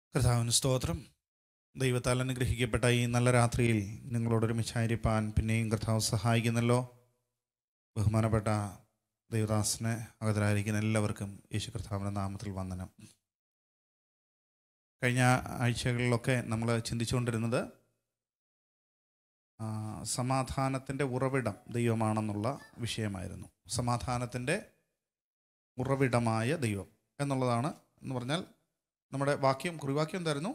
കർത്താവിന് സ്തോത്രം ദൈവത്താൽ അനുഗ്രഹിക്കപ്പെട്ട ഈ നല്ല രാത്രിയിൽ നിങ്ങളോടൊരുമിച്ചായിരിക്കാൻ പിന്നെയും കർത്താവ് സഹായിക്കുന്നല്ലോ ബഹുമാനപ്പെട്ട ദൈവദാസനെ അകതരായിരിക്കുന്ന എല്ലാവർക്കും യേശു കർത്താവിൻ്റെ നാമത്തിൽ വന്ദനം കഴിഞ്ഞ ആഴ്ചകളിലൊക്കെ നമ്മൾ ചിന്തിച്ചുകൊണ്ടിരുന്നത് ആ, സമാധാനത്തിൻ്റെ ഉറവിടം ദൈവമാണെന്നുള്ള വിഷയമായിരുന്നു സമാധാനത്തിൻ്റെ ഉറവിടമായ ദൈവം എന്നുള്ളതാണ് എന്ന് പറഞ്ഞാൽ നമ്മുടെ വാക്യം കുറിവാക്യം എന്തായിരുന്നു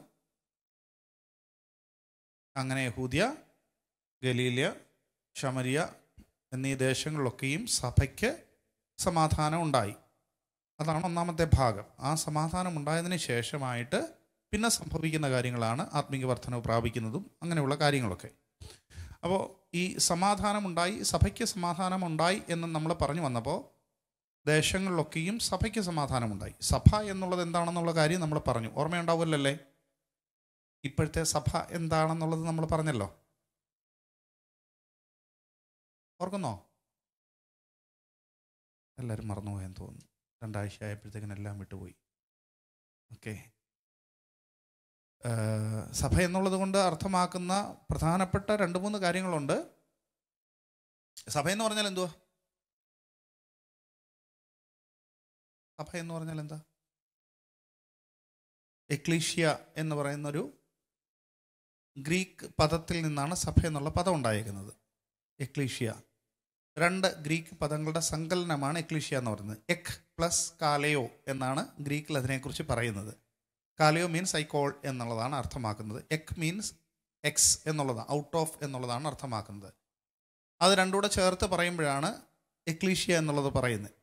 അങ്ങനെ യഹൂദ്യ ഗലീല്യ ശമരിയ എന്നീ ദേശങ്ങളിലൊക്കെയും സഭയ്ക്ക് സമാധാനം ഉണ്ടായി അതാണ് ഒന്നാമത്തെ ഭാഗം ആ സമാധാനം ഉണ്ടായതിന് ശേഷമായിട്ട് പിന്നെ സംഭവിക്കുന്ന കാര്യങ്ങളാണ് ആത്മീയ വർധനവ് പ്രാപിക്കുന്നതും അങ്ങനെയുള്ള കാര്യങ്ങളൊക്കെ അപ്പോൾ ഈ സമാധാനമുണ്ടായി സഭയ്ക്ക് സമാധാനമുണ്ടായി എന്ന് നമ്മൾ പറഞ്ഞു വന്നപ്പോൾ ദേശങ്ങളിലൊക്കെയും സഭയ്ക്ക് സമാധാനമുണ്ടായി സഭ എന്നുള്ളത് എന്താണെന്നുള്ള കാര്യം നമ്മൾ പറഞ്ഞു ഓർമ്മയുണ്ടാവില്ലല്ലേ ഇപ്പോഴത്തെ സഭ എന്താണെന്നുള്ളത് നമ്മൾ പറഞ്ഞല്ലോ ഓർക്കുന്നോ എല്ലാവരും മറന്നുപോയെന്ന് തോന്നുന്നു രണ്ടാഴ്ച ആയപ്പോഴത്തേക്കിനും എല്ലാം വിട്ടുപോയി ഓക്കെ സഭ എന്നുള്ളത് കൊണ്ട് അർത്ഥമാക്കുന്ന പ്രധാനപ്പെട്ട രണ്ട് മൂന്ന് കാര്യങ്ങളുണ്ട് സഭ എന്ന് പറഞ്ഞാൽ എന്തുവാ സഭ എന്ന് പറഞ്ഞാൽ എന്താ എക്ലീഷ്യ എന്ന് പറയുന്നൊരു ഗ്രീക്ക് പദത്തിൽ നിന്നാണ് സഭ എന്നുള്ള പദം ഉണ്ടായിരിക്കുന്നത് എക്ലീഷ്യ രണ്ട് ഗ്രീക്ക് പദങ്ങളുടെ സങ്കലനമാണ് എക്ലീഷ്യ എന്ന് പറയുന്നത് എക് പ്ലസ് കാലയോ എന്നാണ് ഗ്രീക്കിൽ അതിനെക്കുറിച്ച് പറയുന്നത് കാലയോ മീൻസ് ഐ കോൾ എന്നുള്ളതാണ് അർത്ഥമാക്കുന്നത് എക് മീൻസ് എക്സ് എന്നുള്ളതാണ് ഔട്ട് ഓഫ് എന്നുള്ളതാണ് അർത്ഥമാക്കുന്നത് അത് രണ്ടും കൂടെ ചേർത്ത് പറയുമ്പോഴാണ് എക്ലീഷ്യ എന്നുള്ളത് പറയുന്നത്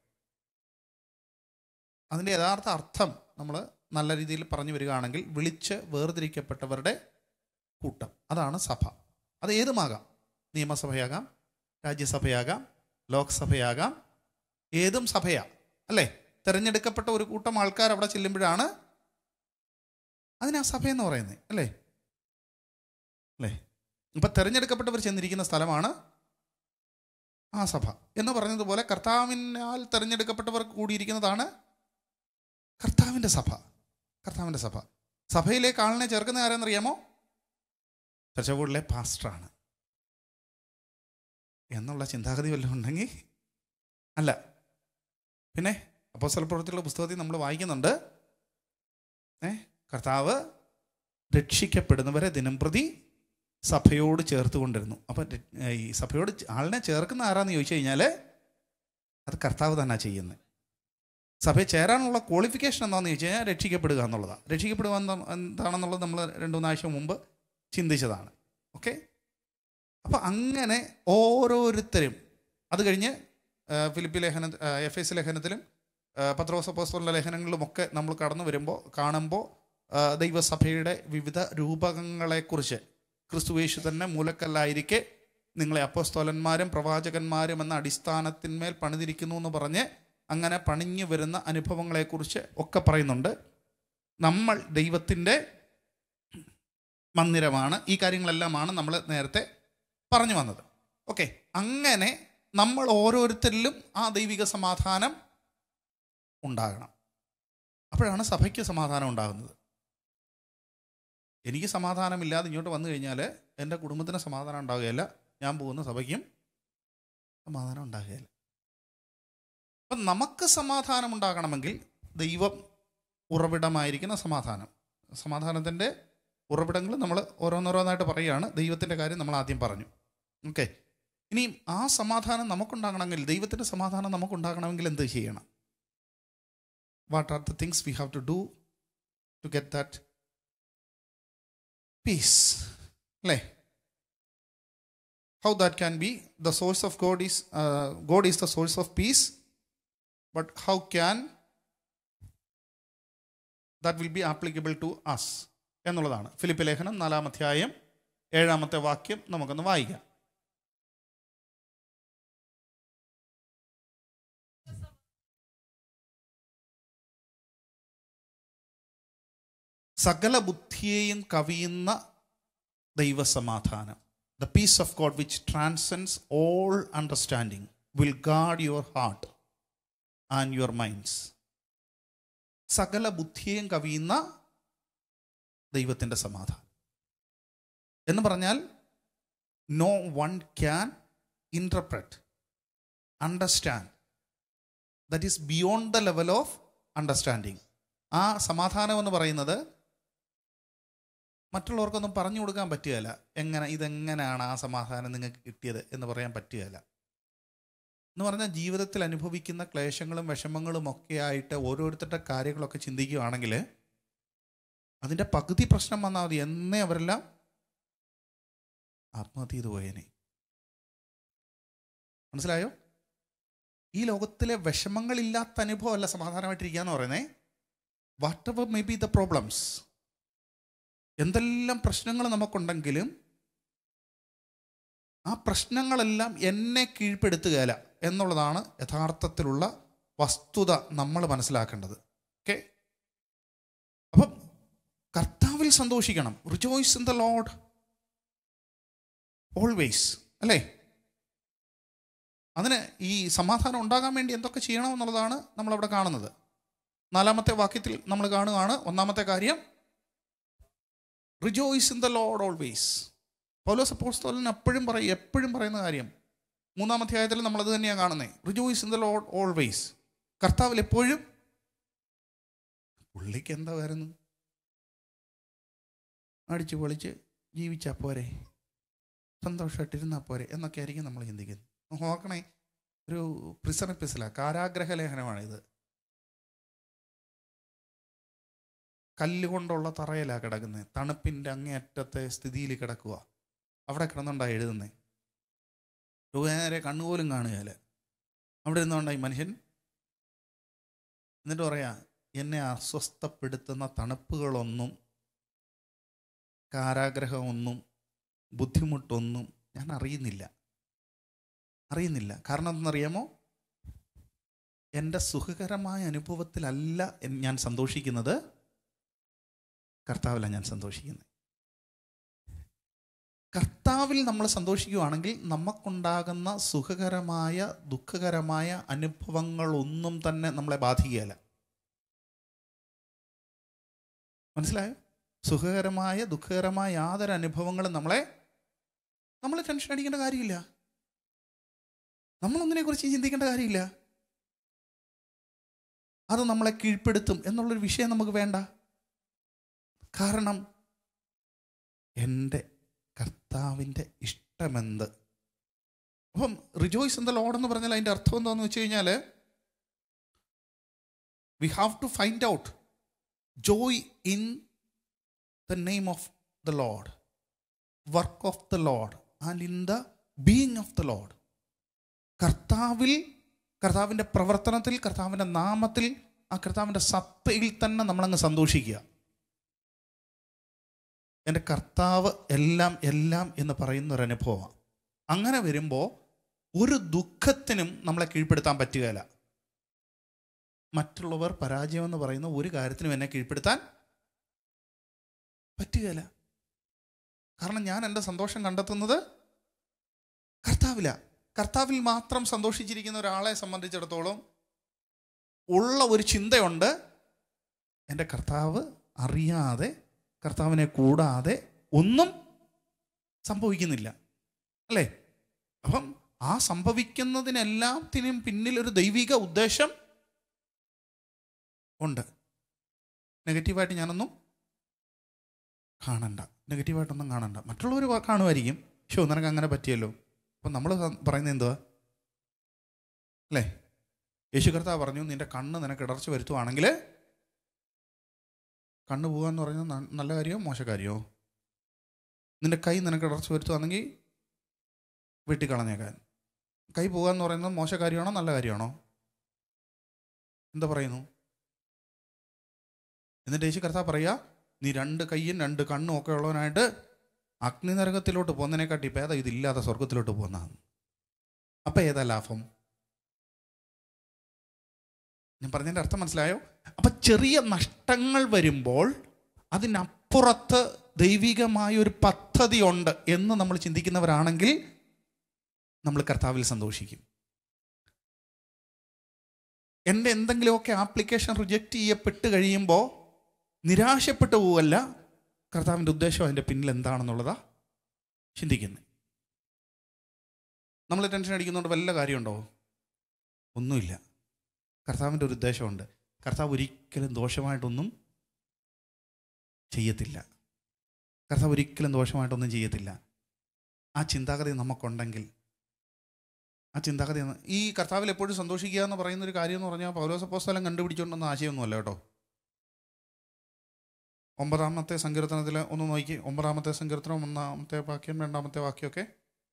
അതിൻ്റെ യഥാർത്ഥ അർത്ഥം നമ്മൾ നല്ല രീതിയിൽ പറഞ്ഞു വരികയാണെങ്കിൽ വിളിച്ച് വേർതിരിക്കപ്പെട്ടവരുടെ കൂട്ടം അതാണ് സഭ അത് ഏതുമാകാം നിയമസഭയാകാം രാജ്യസഭയാകാം ലോക്സഭയാകാം ഏതും സഭയാ അല്ലേ തിരഞ്ഞെടുക്കപ്പെട്ട ഒരു കൂട്ടം ആൾക്കാർ അവിടെ ചെല്ലുമ്പോഴാണ് അതിനാ സഭ എന്ന് പറയുന്നത് അല്ലേ അല്ലേ ഇപ്പൊ തിരഞ്ഞെടുക്കപ്പെട്ടവർ ചെന്നിരിക്കുന്ന സ്ഥലമാണ് ആ സഭ എന്ന് പറഞ്ഞതുപോലെ കർത്താവിനാൽ തിരഞ്ഞെടുക്കപ്പെട്ടവർ കൂടിയിരിക്കുന്നതാണ് കർത്താവിൻ്റെ സഭ കർത്താവിൻ്റെ സഭ സഭയിലേക്ക് ആളിനെ ചേർക്കുന്ന ആരെന്നറിയാമോ ചർച്ചകൂടിലെ പാസ്റ്ററാണ് എന്നുള്ള ചിന്താഗതി വല്ലതും ഉണ്ടെങ്കിൽ അല്ല പിന്നെ അപ്പോസ്തല പ്രവൃത്തിയുള്ള പുസ്തകത്തിൽ നമ്മൾ വായിക്കുന്നുണ്ട് ഏ കർത്താവ് രക്ഷിക്കപ്പെടുന്നവരെ ദിനം പ്രതി സഭയോട് ചേർത്ത് കൊണ്ടിരുന്നു അപ്പം ഈ സഭയോട് ആളിനെ ചേർക്കുന്ന ആരാന്ന് ചോദിച്ചു കഴിഞ്ഞാൽ അത് കർത്താവ് തന്നെ ചെയ്യുന്നത് സഭയിൽ ചേരാനുള്ള ക്വാളിഫിക്കേഷൻ എന്താണെന്ന് ചോദിച്ചു കഴിഞ്ഞാൽ രക്ഷിക്കപ്പെടുക എന്നുള്ളതാണ് രക്ഷിക്കപ്പെടുക എന്താ എന്താണെന്നുള്ളത് നമ്മൾ രണ്ട് മൂന്നാഴ്ച മുമ്പ് ചിന്തിച്ചതാണ് ഓക്കെ അപ്പോൾ അങ്ങനെ ഓരോരുത്തരും അത് കഴിഞ്ഞ് ആ, ഫിലിപ്പി ലേഖന ആ, എഫ് എസ് ലേഖനത്തിലും ആ, പത്രോസപ്പോസ്തോലിൻ്റെ ലേഖനങ്ങളിലുമൊക്കെ നമ്മൾ കടന്നു വരുമ്പോൾ കാണുമ്പോൾ ആ, ദൈവസഭയുടെ വിവിധ രൂപകങ്ങളെക്കുറിച്ച് ക്രിസ്തുവേശു തന്നെ മൂലക്കല്ലായിരിക്കെ നിങ്ങളെ അപ്പോസ്തോലന്മാരും പ്രവാചകന്മാരും എന്ന അടിസ്ഥാനത്തിന്മേൽ പണിതിരിക്കുന്നു എന്ന് പറഞ്ഞ് അങ്ങനെ പണിഞ്ഞു വരുന്ന അനുഭവങ്ങളെക്കുറിച്ച് ഒക്കെ പറയുന്നുണ്ട് നമ്മൾ ദൈവത്തിൻ്റെ മന്ദിരമാണ് ഈ കാര്യങ്ങളെല്ലാമാണ് നമ്മൾ നേരത്തെ പറഞ്ഞു വന്നത് ഓക്കെ അങ്ങനെ നമ്മൾ ഓരോരുത്തരിലും ആ ദൈവിക സമാധാനം ഉണ്ടാകണം അപ്പോഴാണ് സഭയ്ക്ക് സമാധാനം ഉണ്ടാകുന്നത് എനിക്ക് സമാധാനമില്ലാതെ ഇങ്ങോട്ട് വന്നു കഴിഞ്ഞാൽ എൻ്റെ കുടുംബത്തിന് സമാധാനം ഉണ്ടാകുകയില്ല ഞാൻ പോകുന്ന സഭയ്ക്കും സമാധാനം ഉണ്ടാകുകയില്ല അപ്പം നമുക്ക് സമാധാനം ഉണ്ടാകണമെങ്കിൽ ദൈവം ഉറവിടമായിരിക്കുന്ന സമാധാനം സമാധാനത്തിൻ്റെ ഉറവിടങ്ങൾ നമ്മൾ ഓരോന്നോരോന്നായിട്ട് പറയുകയാണ് ദൈവത്തിൻ്റെ കാര്യം നമ്മൾ ആദ്യം പറഞ്ഞു ഓക്കെ ഇനി ആ സമാധാനം നമുക്കുണ്ടാകണമെങ്കിൽ ദൈവത്തിൻ്റെ സമാധാനം നമുക്കുണ്ടാകണമെങ്കിൽ എന്ത് ചെയ്യണം what are the things we have to do to get that peace അല്ലേ how that can be the source of God is God is the source of peace but how can that will be applicable to us എന്നുള്ളതാണ് Philip ലേഖനം നാലാം അധ്യായം ഏഴാമത്തെ വാക്യം നമുക്കൊന്ന് വായിക്കാം സകല ബുദ്ധിയെയും കവിയുന്ന ദൈവസമാധാനം the peace of God which transcends all understanding will guard your heart and your minds സകല ബുദ്ധിയെയും കവിയുന്ന ദൈവത്തിൻ്റെ സമാധാനം എന്ന് പറഞ്ഞാൽ no one can interpret understand that is beyond the level of understanding ആ സമാധാനം എന്ന് പറയുന്നത് മറ്റുള്ളവർക്കൊന്നും പറഞ്ഞു കൊടുക്കാൻ പറ്റുകയില്ല എങ്ങനെ ഇതെങ്ങനെയാണ് ആ സമാധാനം നിങ്ങൾക്ക് കിട്ടിയത് എന്ന് പറയാൻ പറ്റുകയില്ല എന്ന് പറഞ്ഞാൽ ജീവിതത്തിൽ അനുഭവിക്കുന്ന ക്ലേശങ്ങളും വിഷമങ്ങളും ഒക്കെ ആയിട്ട് ഓരോരുത്തരുടെ കാര്യങ്ങളൊക്കെ ചിന്തിക്കുകയാണെങ്കിൽ അതിൻ്റെ പകുതി പ്രശ്നം വന്നാൽ മതി എന്നേ അവരെല്ലാം ആത്മഹത്യ ചെയ്തു പോയേനെ മനസ്സിലായോ ഈ ലോകത്തിലെ വിഷമങ്ങളില്ലാത്ത അനുഭവമല്ല സമാധാനമായിട്ടിരിക്കുക എന്ന് പറയുന്നേ whatever may be the problems എന്തെല്ലാം പ്രശ്നങ്ങൾ നമുക്കുണ്ടെങ്കിലും ആ പ്രശ്നങ്ങളെല്ലാം എന്നെ കീഴ്പ്പെടുത്തുകയില്ല എന്നുള്ളതാണ് യഥാർത്ഥത്തിലുള്ള വസ്തുത നമ്മൾ മനസ്സിലാക്കേണ്ടത് ഓക്കെ അപ്പം കർത്താവിൽ സന്തോഷിക്കണം rejoice in the Lord always അല്ലേ അതിന് ഈ സമാധാനം ഉണ്ടാകാൻ വേണ്ടി എന്തൊക്കെ ചെയ്യണമെന്നുള്ളതാണ് നമ്മളവിടെ കാണുന്നത് നാലാമത്തെ വാക്യത്തിൽ നമ്മൾ കാണുകയാണ് ഒന്നാമത്തെ കാര്യം rejoice in the Lord always Paulose അപ്പോസ്തോലൻ എപ്പോഴും പറയും എപ്പോഴും പറയുന്ന കാര്യം മൂന്നാം അധ്യായത്തിൽ നമ്മളത് തന്നെയാണ് കാണുന്നത് rejoice in the Lord always കർത്താവിൽ എപ്പോഴും പുള്ളിക്ക് എന്താ വരുന്നു അടിച്ചു പൊളിച്ച് ജീവിച്ചാൽ പോരെ സന്തോഷമായിട്ടിരുന്നാൽ പോരെ എന്നൊക്കെ ആയിരിക്കും നമ്മൾ ചിന്തിക്കുന്നത് നോക്കണേ ഒരു പ്രിസൺ എപ്പിസല കാരാഗ്രഹ ലേഖനമാണിത് കല്ലുകൊണ്ടുള്ള തറയിലാണ് കിടക്കുന്നത് തണുപ്പിൻ്റെ അങ്ങേയറ്റത്തെ സ്ഥിതിയിൽ കിടക്കുക അവിടെ കിടന്നുണ്ടായി എഴുതുന്നേ നേരെ കണ്ണുപോലും കാണുകയല്ല അവിടെ ഇരുന്നുകൊണ്ടായി മനുഷ്യൻ എന്നിട്ട് പറയാ എന്നെ അസ്വസ്ഥപ്പെടുത്തുന്ന തണുപ്പുകളൊന്നും കാരാഗ്രഹമൊന്നും ബുദ്ധിമുട്ടൊന്നും ഞാൻ അറിയുന്നില്ല അറിയുന്നില്ല കാരണം എന്തെന്നറിയാമോ എൻ്റെ സുഖകരമായ അനുഭവത്തിലല്ല എൻ- ഞാൻ സന്തോഷിക്കുന്നത് കർത്താവിലാണ് ഞാൻ സന്തോഷിക്കുന്നത് കർത്താവിൽ നമ്മൾ സന്തോഷിക്കുകയാണെങ്കിൽ നമുക്കുണ്ടാകുന്ന സുഖകരമായ ദുഃഖകരമായ അനുഭവങ്ങളൊന്നും തന്നെ നമ്മളെ ബാധിക്കുകയല്ല മനസ്സിലായോ സുഖകരമായ ദുഃഖകരമായ യാതൊരു അനുഭവങ്ങളും നമ്മളെ നമ്മൾ ടെൻഷൻ അടിക്കേണ്ട കാര്യമില്ല നമ്മളൊന്നിനെ കുറിച്ച് ചിന്തിക്കേണ്ട കാര്യമില്ല അത് നമ്മളെ കീഴ്പ്പെടുത്തും എന്നുള്ളൊരു വിഷയം നമുക്ക് വേണ്ട കാരണം എൻ്റെ കർത്താവിൻ്റെ ഇഷ്ടമെന്ത് അപ്പം റിജോയ്സ് എന്ന ലോഡ് എന്ന് പറഞ്ഞാൽ അതിൻ്റെ അർത്ഥം എന്താണെന്ന് വെച്ച് കഴിഞ്ഞാൽ we have to find out joy in the name of the Lord work of the Lord and in the being of the Lord കർത്താവിൽ കർത്താവിൻ്റെ പ്രവർത്തനത്തിൽ കർത്താവിൻ്റെ നാമത്തിൽ ആ കർത്താവിൻ്റെ സത്തയിൽ തന്നെ നമ്മളങ്ങ് സന്തോഷിക്കുക എൻ്റെ കർത്താവ് എല്ലാം എല്ലാം എന്ന് പറയുന്ന ഒരു അനുഭവമാണ് അങ്ങനെ വരുമ്പോൾ ഒരു ദുഃഖത്തിനും നമ്മളെ കീഴ്പ്പെടുത്താൻ പറ്റുകയില്ല മറ്റുള്ളവർ പരാജയം എന്ന് പറയുന്ന ഒരു കാര്യത്തിനും എന്നെ കീഴ്പ്പെടുത്താൻ പറ്റുകയില്ല കാരണം ഞാൻ എൻ്റെ സന്തോഷം കണ്ടെത്തുന്നത് കർത്താവില കർത്താവിൽ മാത്രം സന്തോഷിച്ചിരിക്കുന്ന ഒരാളെ സംബന്ധിച്ചിടത്തോളം ഉള്ള ഒരു ചിന്തയുണ്ട് എൻ്റെ കർത്താവ് അറിയാതെ കർത്താവിനെ കൂടാതെ ഒന്നും സംഭവിക്കുന്നില്ല അല്ലേ അപ്പം ആ സംഭവിക്കുന്നതിനെല്ലാത്തിനും പിന്നിൽ ഒരു ദൈവിക ഉദ്ദേശം ഉണ്ട് നെഗറ്റീവായിട്ട് ഞാനൊന്നും കാണണ്ട നെഗറ്റീവായിട്ടൊന്നും കാണണ്ട മറ്റുള്ളവർ കാണുമായിരിക്കും ഷോ നിനക്ക് അങ്ങനെ പറ്റിയല്ലോ അപ്പം നമ്മൾ പറയുന്നത് എന്തുവാ അല്ലേ യേശു കർത്താവ് പറഞ്ഞു നിന്റെ കണ്ണ് നിനക്ക് ഇടർച്ച വരുത്തുവാണെങ്കിൽ കണ്ണ് പോകാന്ന് പറയുന്നത് ന- നല്ല കാര്യമോ മോശ കാര്യമോ നിന്റെ കൈ നിനക്ക് ഇടർച്ച വരുത്തുവാണെങ്കിൽ വെട്ടിക്കളഞ്ഞേക്കാൻ കൈ പോകാന്ന് പറയുന്നത് മോശ കാര്യമാണോ നല്ല കാര്യമാണോ എന്താ പറയുന്നു എന്നിട്ട് യേശു കർത്താവ് പറയുക നീ രണ്ട് കൈയും രണ്ട് കണ്ണും ഒക്കെ ഉള്ളവനായിട്ട് അഗ്നി നരകത്തിലോട്ട് പോകുന്നതിനെക്കാട്ടി ഭേദം ഇതില്ലാതെ സ്വർഗത്തിലോട്ട് പോകുന്നതാണ് അപ്പം ഏതാ ലാഭം ഞാൻ പറഞ്ഞതിൻ്റെ അർത്ഥം മനസ്സിലായോ അപ്പം ചെറിയ നഷ്ടങ്ങൾ വരുമ്പോൾ അതിനപ്പുറത്ത് ദൈവികമായ ഒരു പദ്ധതി ഉണ്ട് എന്ന് നമ്മൾ ചിന്തിക്കുന്നവരാണെങ്കിൽ നമ്മൾ കർത്താവിൽ സന്തോഷിക്കും എൻ്റെ എന്തെങ്കിലുമൊക്കെ ആപ്ലിക്കേഷൻ റിജക്റ്റ് ചെയ്യപ്പെട്ട് കഴിയുമ്പോൾ നിരാശപ്പെട്ടു പോവല്ല കർത്താവിൻ്റെ ഉദ്ദേശം അതിൻ്റെ പിന്നിൽ എന്താണെന്നുള്ളതാ ചിന്തിക്കുന്നത് നമ്മൾ ടെൻഷൻ അടിക്കുന്നതുകൊണ്ട് വല്ല കാര്യമുണ്ടോ ഒന്നുമില്ല കർത്താവിൻ്റെ ഒരു ഉദ്ദേശമുണ്ട് കർത്താവ് ഒരിക്കലും ദോഷമായിട്ടൊന്നും ചെയ്യത്തില്ല കർത്താവ് ഒരിക്കലും ദോഷമായിട്ടൊന്നും ചെയ്യത്തില്ല ആ ചിന്താഗതി നമുക്കുണ്ടെങ്കിൽ ആ ചിന്താഗതി ഒന്ന് ഈ കർത്താവിൽ എപ്പോഴും സന്തോഷിക്കുക എന്ന് പറയുന്ന ഒരു കാര്യം എന്ന് പറഞ്ഞാൽ പൗലോസപ്പോസ്തലം കണ്ടുപിടിച്ചുകൊണ്ടെന്ന ആശയമൊന്നുമല്ല കേട്ടോ ഒമ്പതാമത്തെ സങ്കീർത്തനത്തിൽ ഒന്ന് നോക്കി ഒമ്പതാമത്തെ സങ്കീർത്തനം ഒന്നാമത്തെ വാക്യം രണ്ടാമത്തെ വാക്യമൊക്കെ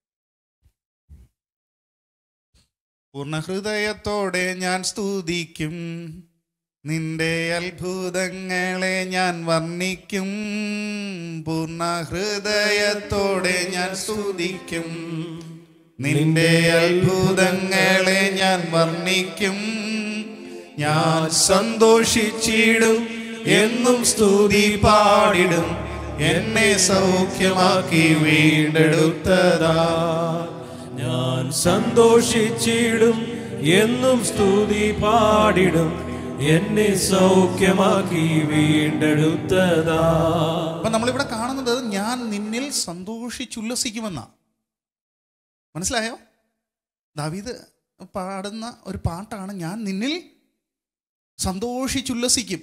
പൂർണ്ണ ഹൃദയത്തോടെ ഞാൻ സ്തുതിക്കും നിന്റെ അത്ഭുതങ്ങളെ ഞാൻ വർണ്ണിക്കും പൂർണ്ണ ഹൃദയത്തോടെ ഞാൻ സ്തുതിക്കും നിന്റെ അത്ഭുതങ്ങളെ ഞാൻ വർണ്ണിക്കും ഞാൻ സന്തോഷിച്ചിടും എന്നും സ്തുതി പാടിടും എന്നെ സൗഖ്യമാക്കി വീണ്ടെടുത്തതാ ഞാൻ സന്തോഷിച്ചിടും എന്നും സ്തുതി പാടിടും എന്നെ സൗഖ്യമാക്കി വീണ്ടെടുത്തതാ അപ്പൊ നമ്മളിവിടെ കാണുന്നത് ഞാൻ നിന്നിൽ സന്തോഷിച്ചുല്ലസിക്കുമെന്നാ മനസ്സിലായോ ദാവീദ് പാടുന്ന ഒരു പാട്ടാണ് ഞാൻ നിന്നിൽ സന്തോഷിച്ചുല്ലസിക്കും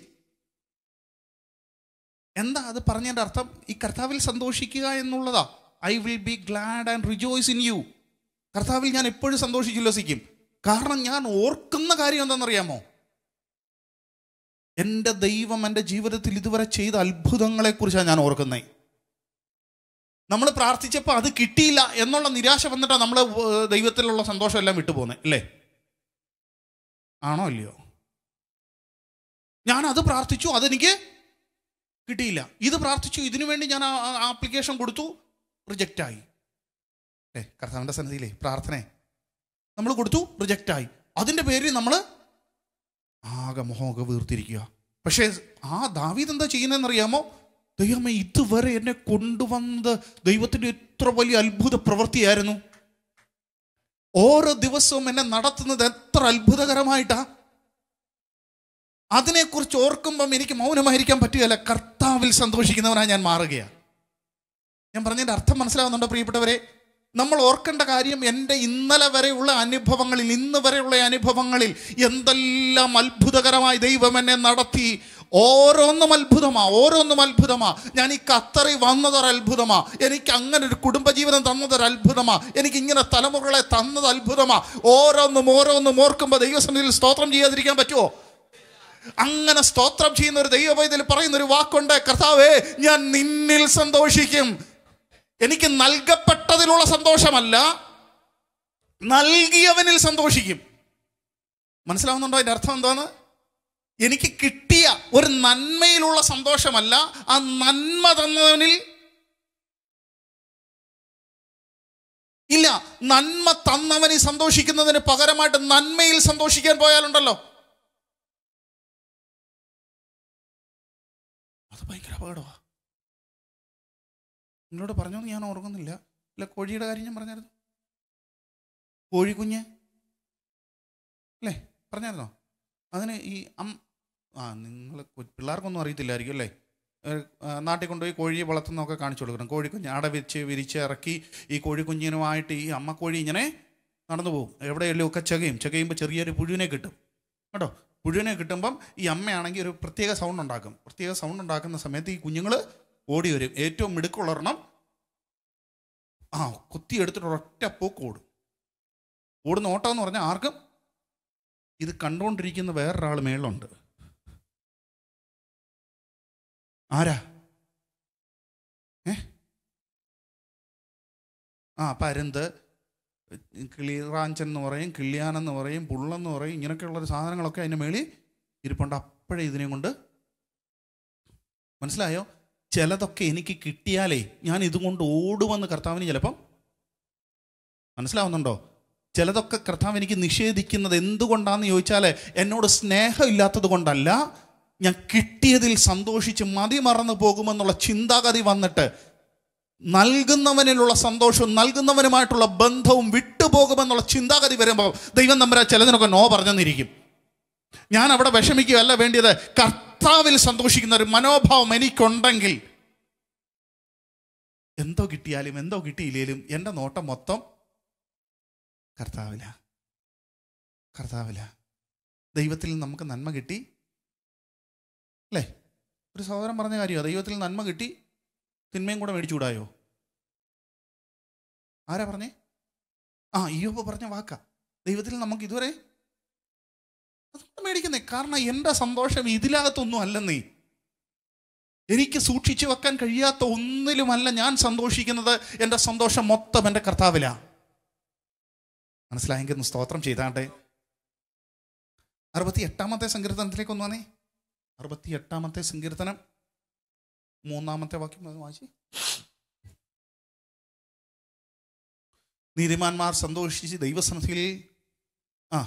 എന്താ അത് പറഞ്ഞതിൻ്റെ അർത്ഥം ഈ കർത്താവിൽ സന്തോഷിക്കുക എന്നുള്ളതാ I will be glad and rejoice in you കർത്താവിൽ ഞാൻ എപ്പോഴും സന്തോഷിച്ചുല്ലസിക്കും കാരണം ഞാൻ ഓർക്കുന്ന കാര്യം എന്താണെന്നറിയാമോ എൻ്റെ ദൈവം എൻ്റെ ജീവിതത്തിൽ ഇതുവരെ ചെയ്ത അത്ഭുതങ്ങളെക്കുറിച്ചാണ് ഞാൻ ഓർക്കുന്നത് നമ്മൾ പ്രാർത്ഥിച്ചപ്പോൾ അത് കിട്ടിയില്ല എന്നുള്ള നിരാശ വന്നിട്ടാണ് നമ്മൾ ദൈവത്തിലുള്ള സന്തോഷം എല്ലാം വിട്ടുപോകുന്നത് അല്ലേ ആണോ അല്ലയോ ഞാൻ അത് പ്രാർത്ഥിച്ചു അതെനിക്ക് കിട്ടിയില്ല ഇത് പ്രാർത്ഥിച്ചു ഇതിനു വേണ്ടി ഞാൻ ആപ്ലിക്കേഷൻ കൊടുത്തു റിജക്റ്റായി ഏ കർത്താവിൻ്റെ സന്നിധിയിലേ പ്രാർത്ഥന നമ്മൾ കൊടുത്തു റിജക്റ്റായി അതിൻ്റെ പേരിൽ നമ്മൾ ആകെ മുഖമൊക്കെ വീർത്തിരിക്കുക പക്ഷേ ആ ദാവീദ് എന്താ ചെയ്യുന്നതെന്നറിയാമോ ദൈവമേ ഇതുവരെ എന്നെ കൊണ്ടുവന്നത് ദൈവത്തിൻ്റെ എത്ര വലിയ അത്ഭുത പ്രവൃത്തിയായിരുന്നു ഓരോ ദിവസവും എന്നെ നടത്തുന്നത് എത്ര അത്ഭുതകരമായിട്ടാ അതിനെക്കുറിച്ച് ഓർക്കുമ്പം എനിക്ക് മൗനമായിരിക്കാൻ പറ്റുകയല്ല കർത്താവിൽ സന്തോഷിക്കുന്നവനായി ഞാൻ മാറുകയാണ് ഞാൻ പറഞ്ഞതിൻ്റെ അർത്ഥം മനസ്സിലാവുന്നുണ്ടോ പ്രിയപ്പെട്ടവരെ നമ്മൾ ഓർക്കേണ്ട കാര്യം എൻ്റെ ഇന്നലെ വരെയുള്ള അനുഭവങ്ങളിൽ ഇന്ന് വരെയുള്ള അനുഭവങ്ങളിൽ എന്തെല്ലാം അത്ഭുതകരമായി ദൈവം എന്നെ നടത്തി ഓരോന്നും അത്ഭുതമാ ഓരോന്നും അത്ഭുതമാ ഞാൻ ഈ ഖത്തറിൽ വന്നതൊരു അത്ഭുതമാ എനിക്ക് അങ്ങനെ ഒരു കുടുംബജീവനം തന്നതൊരു അത്ഭുതമാ എനിക്ക് ഇങ്ങനെ തലമുറകളെ തന്നത് അത്ഭുതമാ ഓരോന്നും ഓരോന്നും ഓർക്കുമ്പോൾ ദൈവസന്നിധിയിൽ സ്തോത്രം ചെയ്യാതിരിക്കാൻ പറ്റുമോ അങ്ങനെ സ്തോത്രം ചെയ്യുന്ന ഒരു ദൈവവൈദ്യൽ പറയുന്ന ഒരു വാക്കുണ്ട് കർത്താവേ ഞാൻ നിന്നിൽ സന്തോഷിക്കും എനിക്ക് നൽകപ്പെട്ടതിലുള്ള സന്തോഷമല്ല നൽകിയവനിൽ സന്തോഷിക്കും മനസ്സിലാവുന്നുണ്ടോ അതിന്റെ അർത്ഥം എന്താണ് എനിക്ക് കിട്ടിയ ഒരു നന്മയിലുള്ള സന്തോഷമല്ല ആ നന്മ തന്നവനിൽ ഇല്ല നന്മ തന്നവനിൽ സന്തോഷിക്കുന്നതിന് പകരമായിട്ട് നന്മയിൽ സന്തോഷിക്കാൻ പോയാലുണ്ടല്ലോ അത് ഭയങ്കര അപകടമാണ് നിങ്ങളോട് പറഞ്ഞോന്ന് ഞാൻ ഓർക്കുന്നില്ല അല്ല കോഴിയുടെ കാര്യം ഞാൻ പറഞ്ഞായിരുന്നു കോഴിക്കുഞ്ഞ് അല്ലേ പറഞ്ഞായിരുന്നോ അതിന് ഈ അം ആ നിങ്ങൾ പിള്ളേർക്കൊന്നും അറിയത്തില്ലായിരിക്കും അല്ലേ ഏഹ്, ആ, നാട്ടിൽ കൊണ്ടുപോയി കോഴിയെ വളർത്തുന്നതൊക്കെ കാണിച്ചു കൊടുക്കണം കോഴിക്കുഞ്ഞ് അട വെച്ച് വിരിച്ച് ഇറക്കി ഈ കോഴിക്കുഞ്ഞിനുമായിട്ട് ഈ അമ്മക്കോഴി ഇങ്ങനെ നടന്നു പോകും എവിടെയെല്ലാം ഒക്കെ ചകയും ചകയുമ്പോൾ ചെറിയൊരു പുഴുവിനെ കിട്ടും കേട്ടോ പുഴുവിനെ കിട്ടുമ്പം ഈ അമ്മയാണെങ്കിൽ ഒരു പ്രത്യേക സൗണ്ട് ഉണ്ടാക്കും പ്രത്യേക സൗണ്ട് ഉണ്ടാക്കുന്ന സമയത്ത് ഈ കുഞ്ഞുങ്ങൾ ഓടി വരും ഏറ്റവും മിടുക്കുള്ളൊരെണ്ണം ആ കുത്തി എടുത്തിട്ട് ഒരൊറ്റ പോക്ക് ഓടും ഓടുന്ന ഓട്ടം എന്ന് പറഞ്ഞാൽ ആർക്കും ഇത് കണ്ടുകൊണ്ടിരിക്കുന്ന വേറൊരാൾ മേളുണ്ട് ആരാ ഏ ആ പരുന്ത് കിളിറാഞ്ചൻ എന്ന് പറയും കിള്ളിയാനെന്ന് പറയും പുള്ളെന്ന് പറയും ഇങ്ങനെയൊക്കെയുള്ളൊരു സാധനങ്ങളൊക്കെ അതിൻ്റെ മേളിൽ ഇരിപ്പുണ്ട് അപ്പോഴേ ഇതിനെ കൊണ്ട് മനസ്സിലായോ ചിലതൊക്കെ എനിക്ക് കിട്ടിയാലേ ഞാൻ ഇതുകൊണ്ട് ഓടുമെന്ന് കർത്താവിന് ചിലപ്പം മനസ്സിലാവുന്നുണ്ടോ ചിലതൊക്കെ കർത്താവ് എനിക്ക് നിഷേധിക്കുന്നത് എന്തുകൊണ്ടാണെന്ന് ചോദിച്ചാൽ എന്നോട് സ്നേഹമില്ലാത്തത് കൊണ്ടല്ല ഞാൻ കിട്ടിയതിൽ സന്തോഷിച്ച് മതിമറന്നു പോകുമെന്നുള്ള ചിന്താഗതി വന്നിട്ട് നൽകുന്നവനിലുള്ള സന്തോഷവും നൽകുന്നവനുമായിട്ടുള്ള ബന്ധവും വിട്ടുപോകുമെന്നുള്ള ചിന്താഗതി വരുമ്പോൾ ദൈവം നമ്പര ചിലതിനൊക്കെ നോ പറഞ്ഞെന്നിരിക്കും ഞാൻ അവിടെ വിഷമിക്കുകയല്ല വേണ്ടിയത് കർത്താവിൽ സന്തോഷിക്കുന്ന ഒരു മനോഭാവം എനിക്കുണ്ടെങ്കിൽ എന്തോ കിട്ടിയാലും എന്തോ കിട്ടിയില്ലേലും എൻ്റെ നോട്ടം മൊത്തം കർത്താവില കർത്താവില ദൈവത്തിൽ നിന്ന് നമുക്ക് നന്മ കിട്ടി അല്ലേ ഒരു സഹോദരൻ പറഞ്ഞ കാര്യമോ ദൈവത്തിൽ നിന്ന് നന്മ കിട്ടി തിന്മയും കൂടെ മേടിച്ചുകൂടായോ ആരാ പറഞ്ഞേ ആ അയ്യോബ് പറഞ്ഞ വാക്കാ ദൈവത്തിൽ നമുക്ക് ഇതുവരെ അതുകൊണ്ട് മേടിക്കുന്നേ കാരണം എൻ്റെ സന്തോഷം ഇതിനകത്തൊന്നും അല്ലെന്നേ എനിക്ക് സൂക്ഷിച്ചു വെക്കാൻ കഴിയാത്ത ഒന്നിലുമല്ല ഞാൻ സന്തോഷിക്കുന്നത് എൻ്റെ സന്തോഷം മൊത്തം എൻ്റെ കർത്താവിലാ മനസ്സിലായെങ്കിൽ ഒന്ന് സ്തോത്രം ചെയ്താട്ടെ അറുപത്തി എട്ടാമത്തെ സങ്കീർത്തനത്തിലേക്ക് ഒന്ന് വന്നേ അറുപത്തി എട്ടാമത്തെ സങ്കീർത്തനം മൂന്നാമത്തെ വാക്യം അത് വായിച്ചേ നീതിമാന്മാർ സന്തോഷിച്ച് ദൈവസന്നിധിയിൽ ആ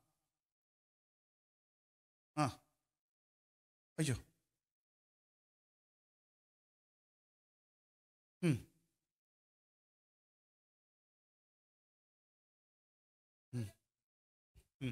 ആ അയ്യോ ഉം. ഉം. ഉം.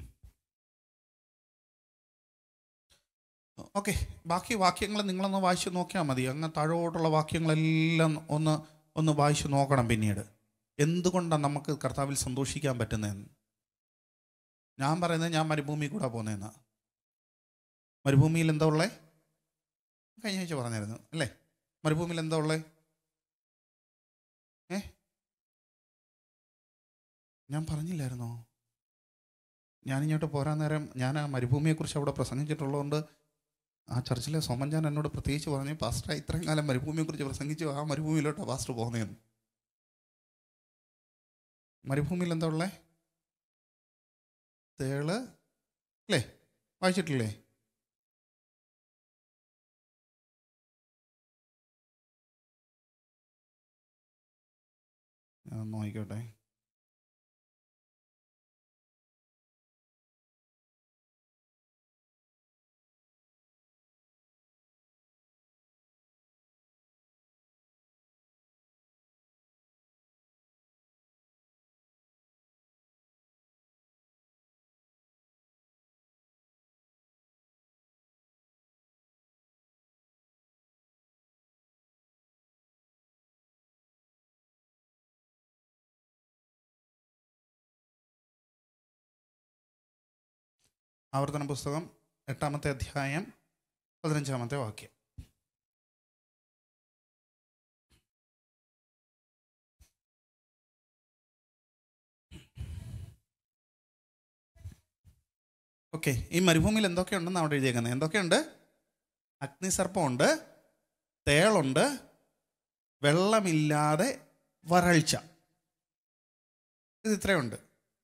ഓക്കെ ബാക്കി വാക്യങ്ങൾ നിങ്ങളൊന്ന് വായിച്ച് നോക്കിയാൽ മതി അങ്ങ് താഴോട്ടുള്ള വാക്യങ്ങളെല്ലാം ഒന്ന് ഒന്ന് വായിച്ച് നോക്കണം പിന്നീട് എന്തുകൊണ്ടാണ് നമുക്ക് കർത്താവിൽ സന്തോഷിക്കാൻ പറ്റുന്നതെന്ന് ഞാൻ പറയുന്നത് ഞാൻ മരുഭൂമി കൂടെ പോകുന്നതെന്നാ മരുഭൂമിയിൽ എന്താ ഉള്ളേ കഴിഞ്ഞ ആഴ്ച പറഞ്ഞായിരുന്നു അല്ലേ മരുഭൂമിയിൽ എന്താ ഉള്ളേ ഏ ഞാൻ പറഞ്ഞില്ലായിരുന്നോ ഞാനിങ്ങോട്ട് പോരാൻ നേരം ഞാൻ ആ മരുഭൂമിയെക്കുറിച്ച് അവിടെ പ്രസംഗിച്ചിട്ടുള്ളതുകൊണ്ട് ആ ചർച്ചിലെ സോമൻജാൻ എന്നോട് പ്രത്യേകിച്ച് പറഞ്ഞു പാസ്റ്റർ ഇത്രയും കാലം മരുഭൂമിയെക്കുറിച്ച് പ്രസംഗിച്ചു ആ മരുഭൂമിയിലോട്ടാണ് പാസ്റ്റർ പോകുന്നതെന്ന് മരുഭൂമിയിൽ എന്താ ഉള്ളേ തേള് അല്ലേ വായിച്ചിട്ടില്ലേ ഞാൻ ഒന്ന് നോക്കിക്കോട്ടെ ആവർത്തന പുസ്തകം എട്ടാമത്തെ അധ്യായം പതിനഞ്ചാമത്തെ വാക്യം ഓക്കെ ഈ മരുഭൂമിയിൽ എന്തൊക്കെയുണ്ടെന്ന് അവിടെ എഴുതിയേക്കുന്നത് എന്തൊക്കെയുണ്ട് അഗ്നിസർപ്പമുണ്ട് തേളുണ്ട് വെള്ളമില്ലാതെ വരൾച്ച ഇത് ഇത്രയുണ്ട്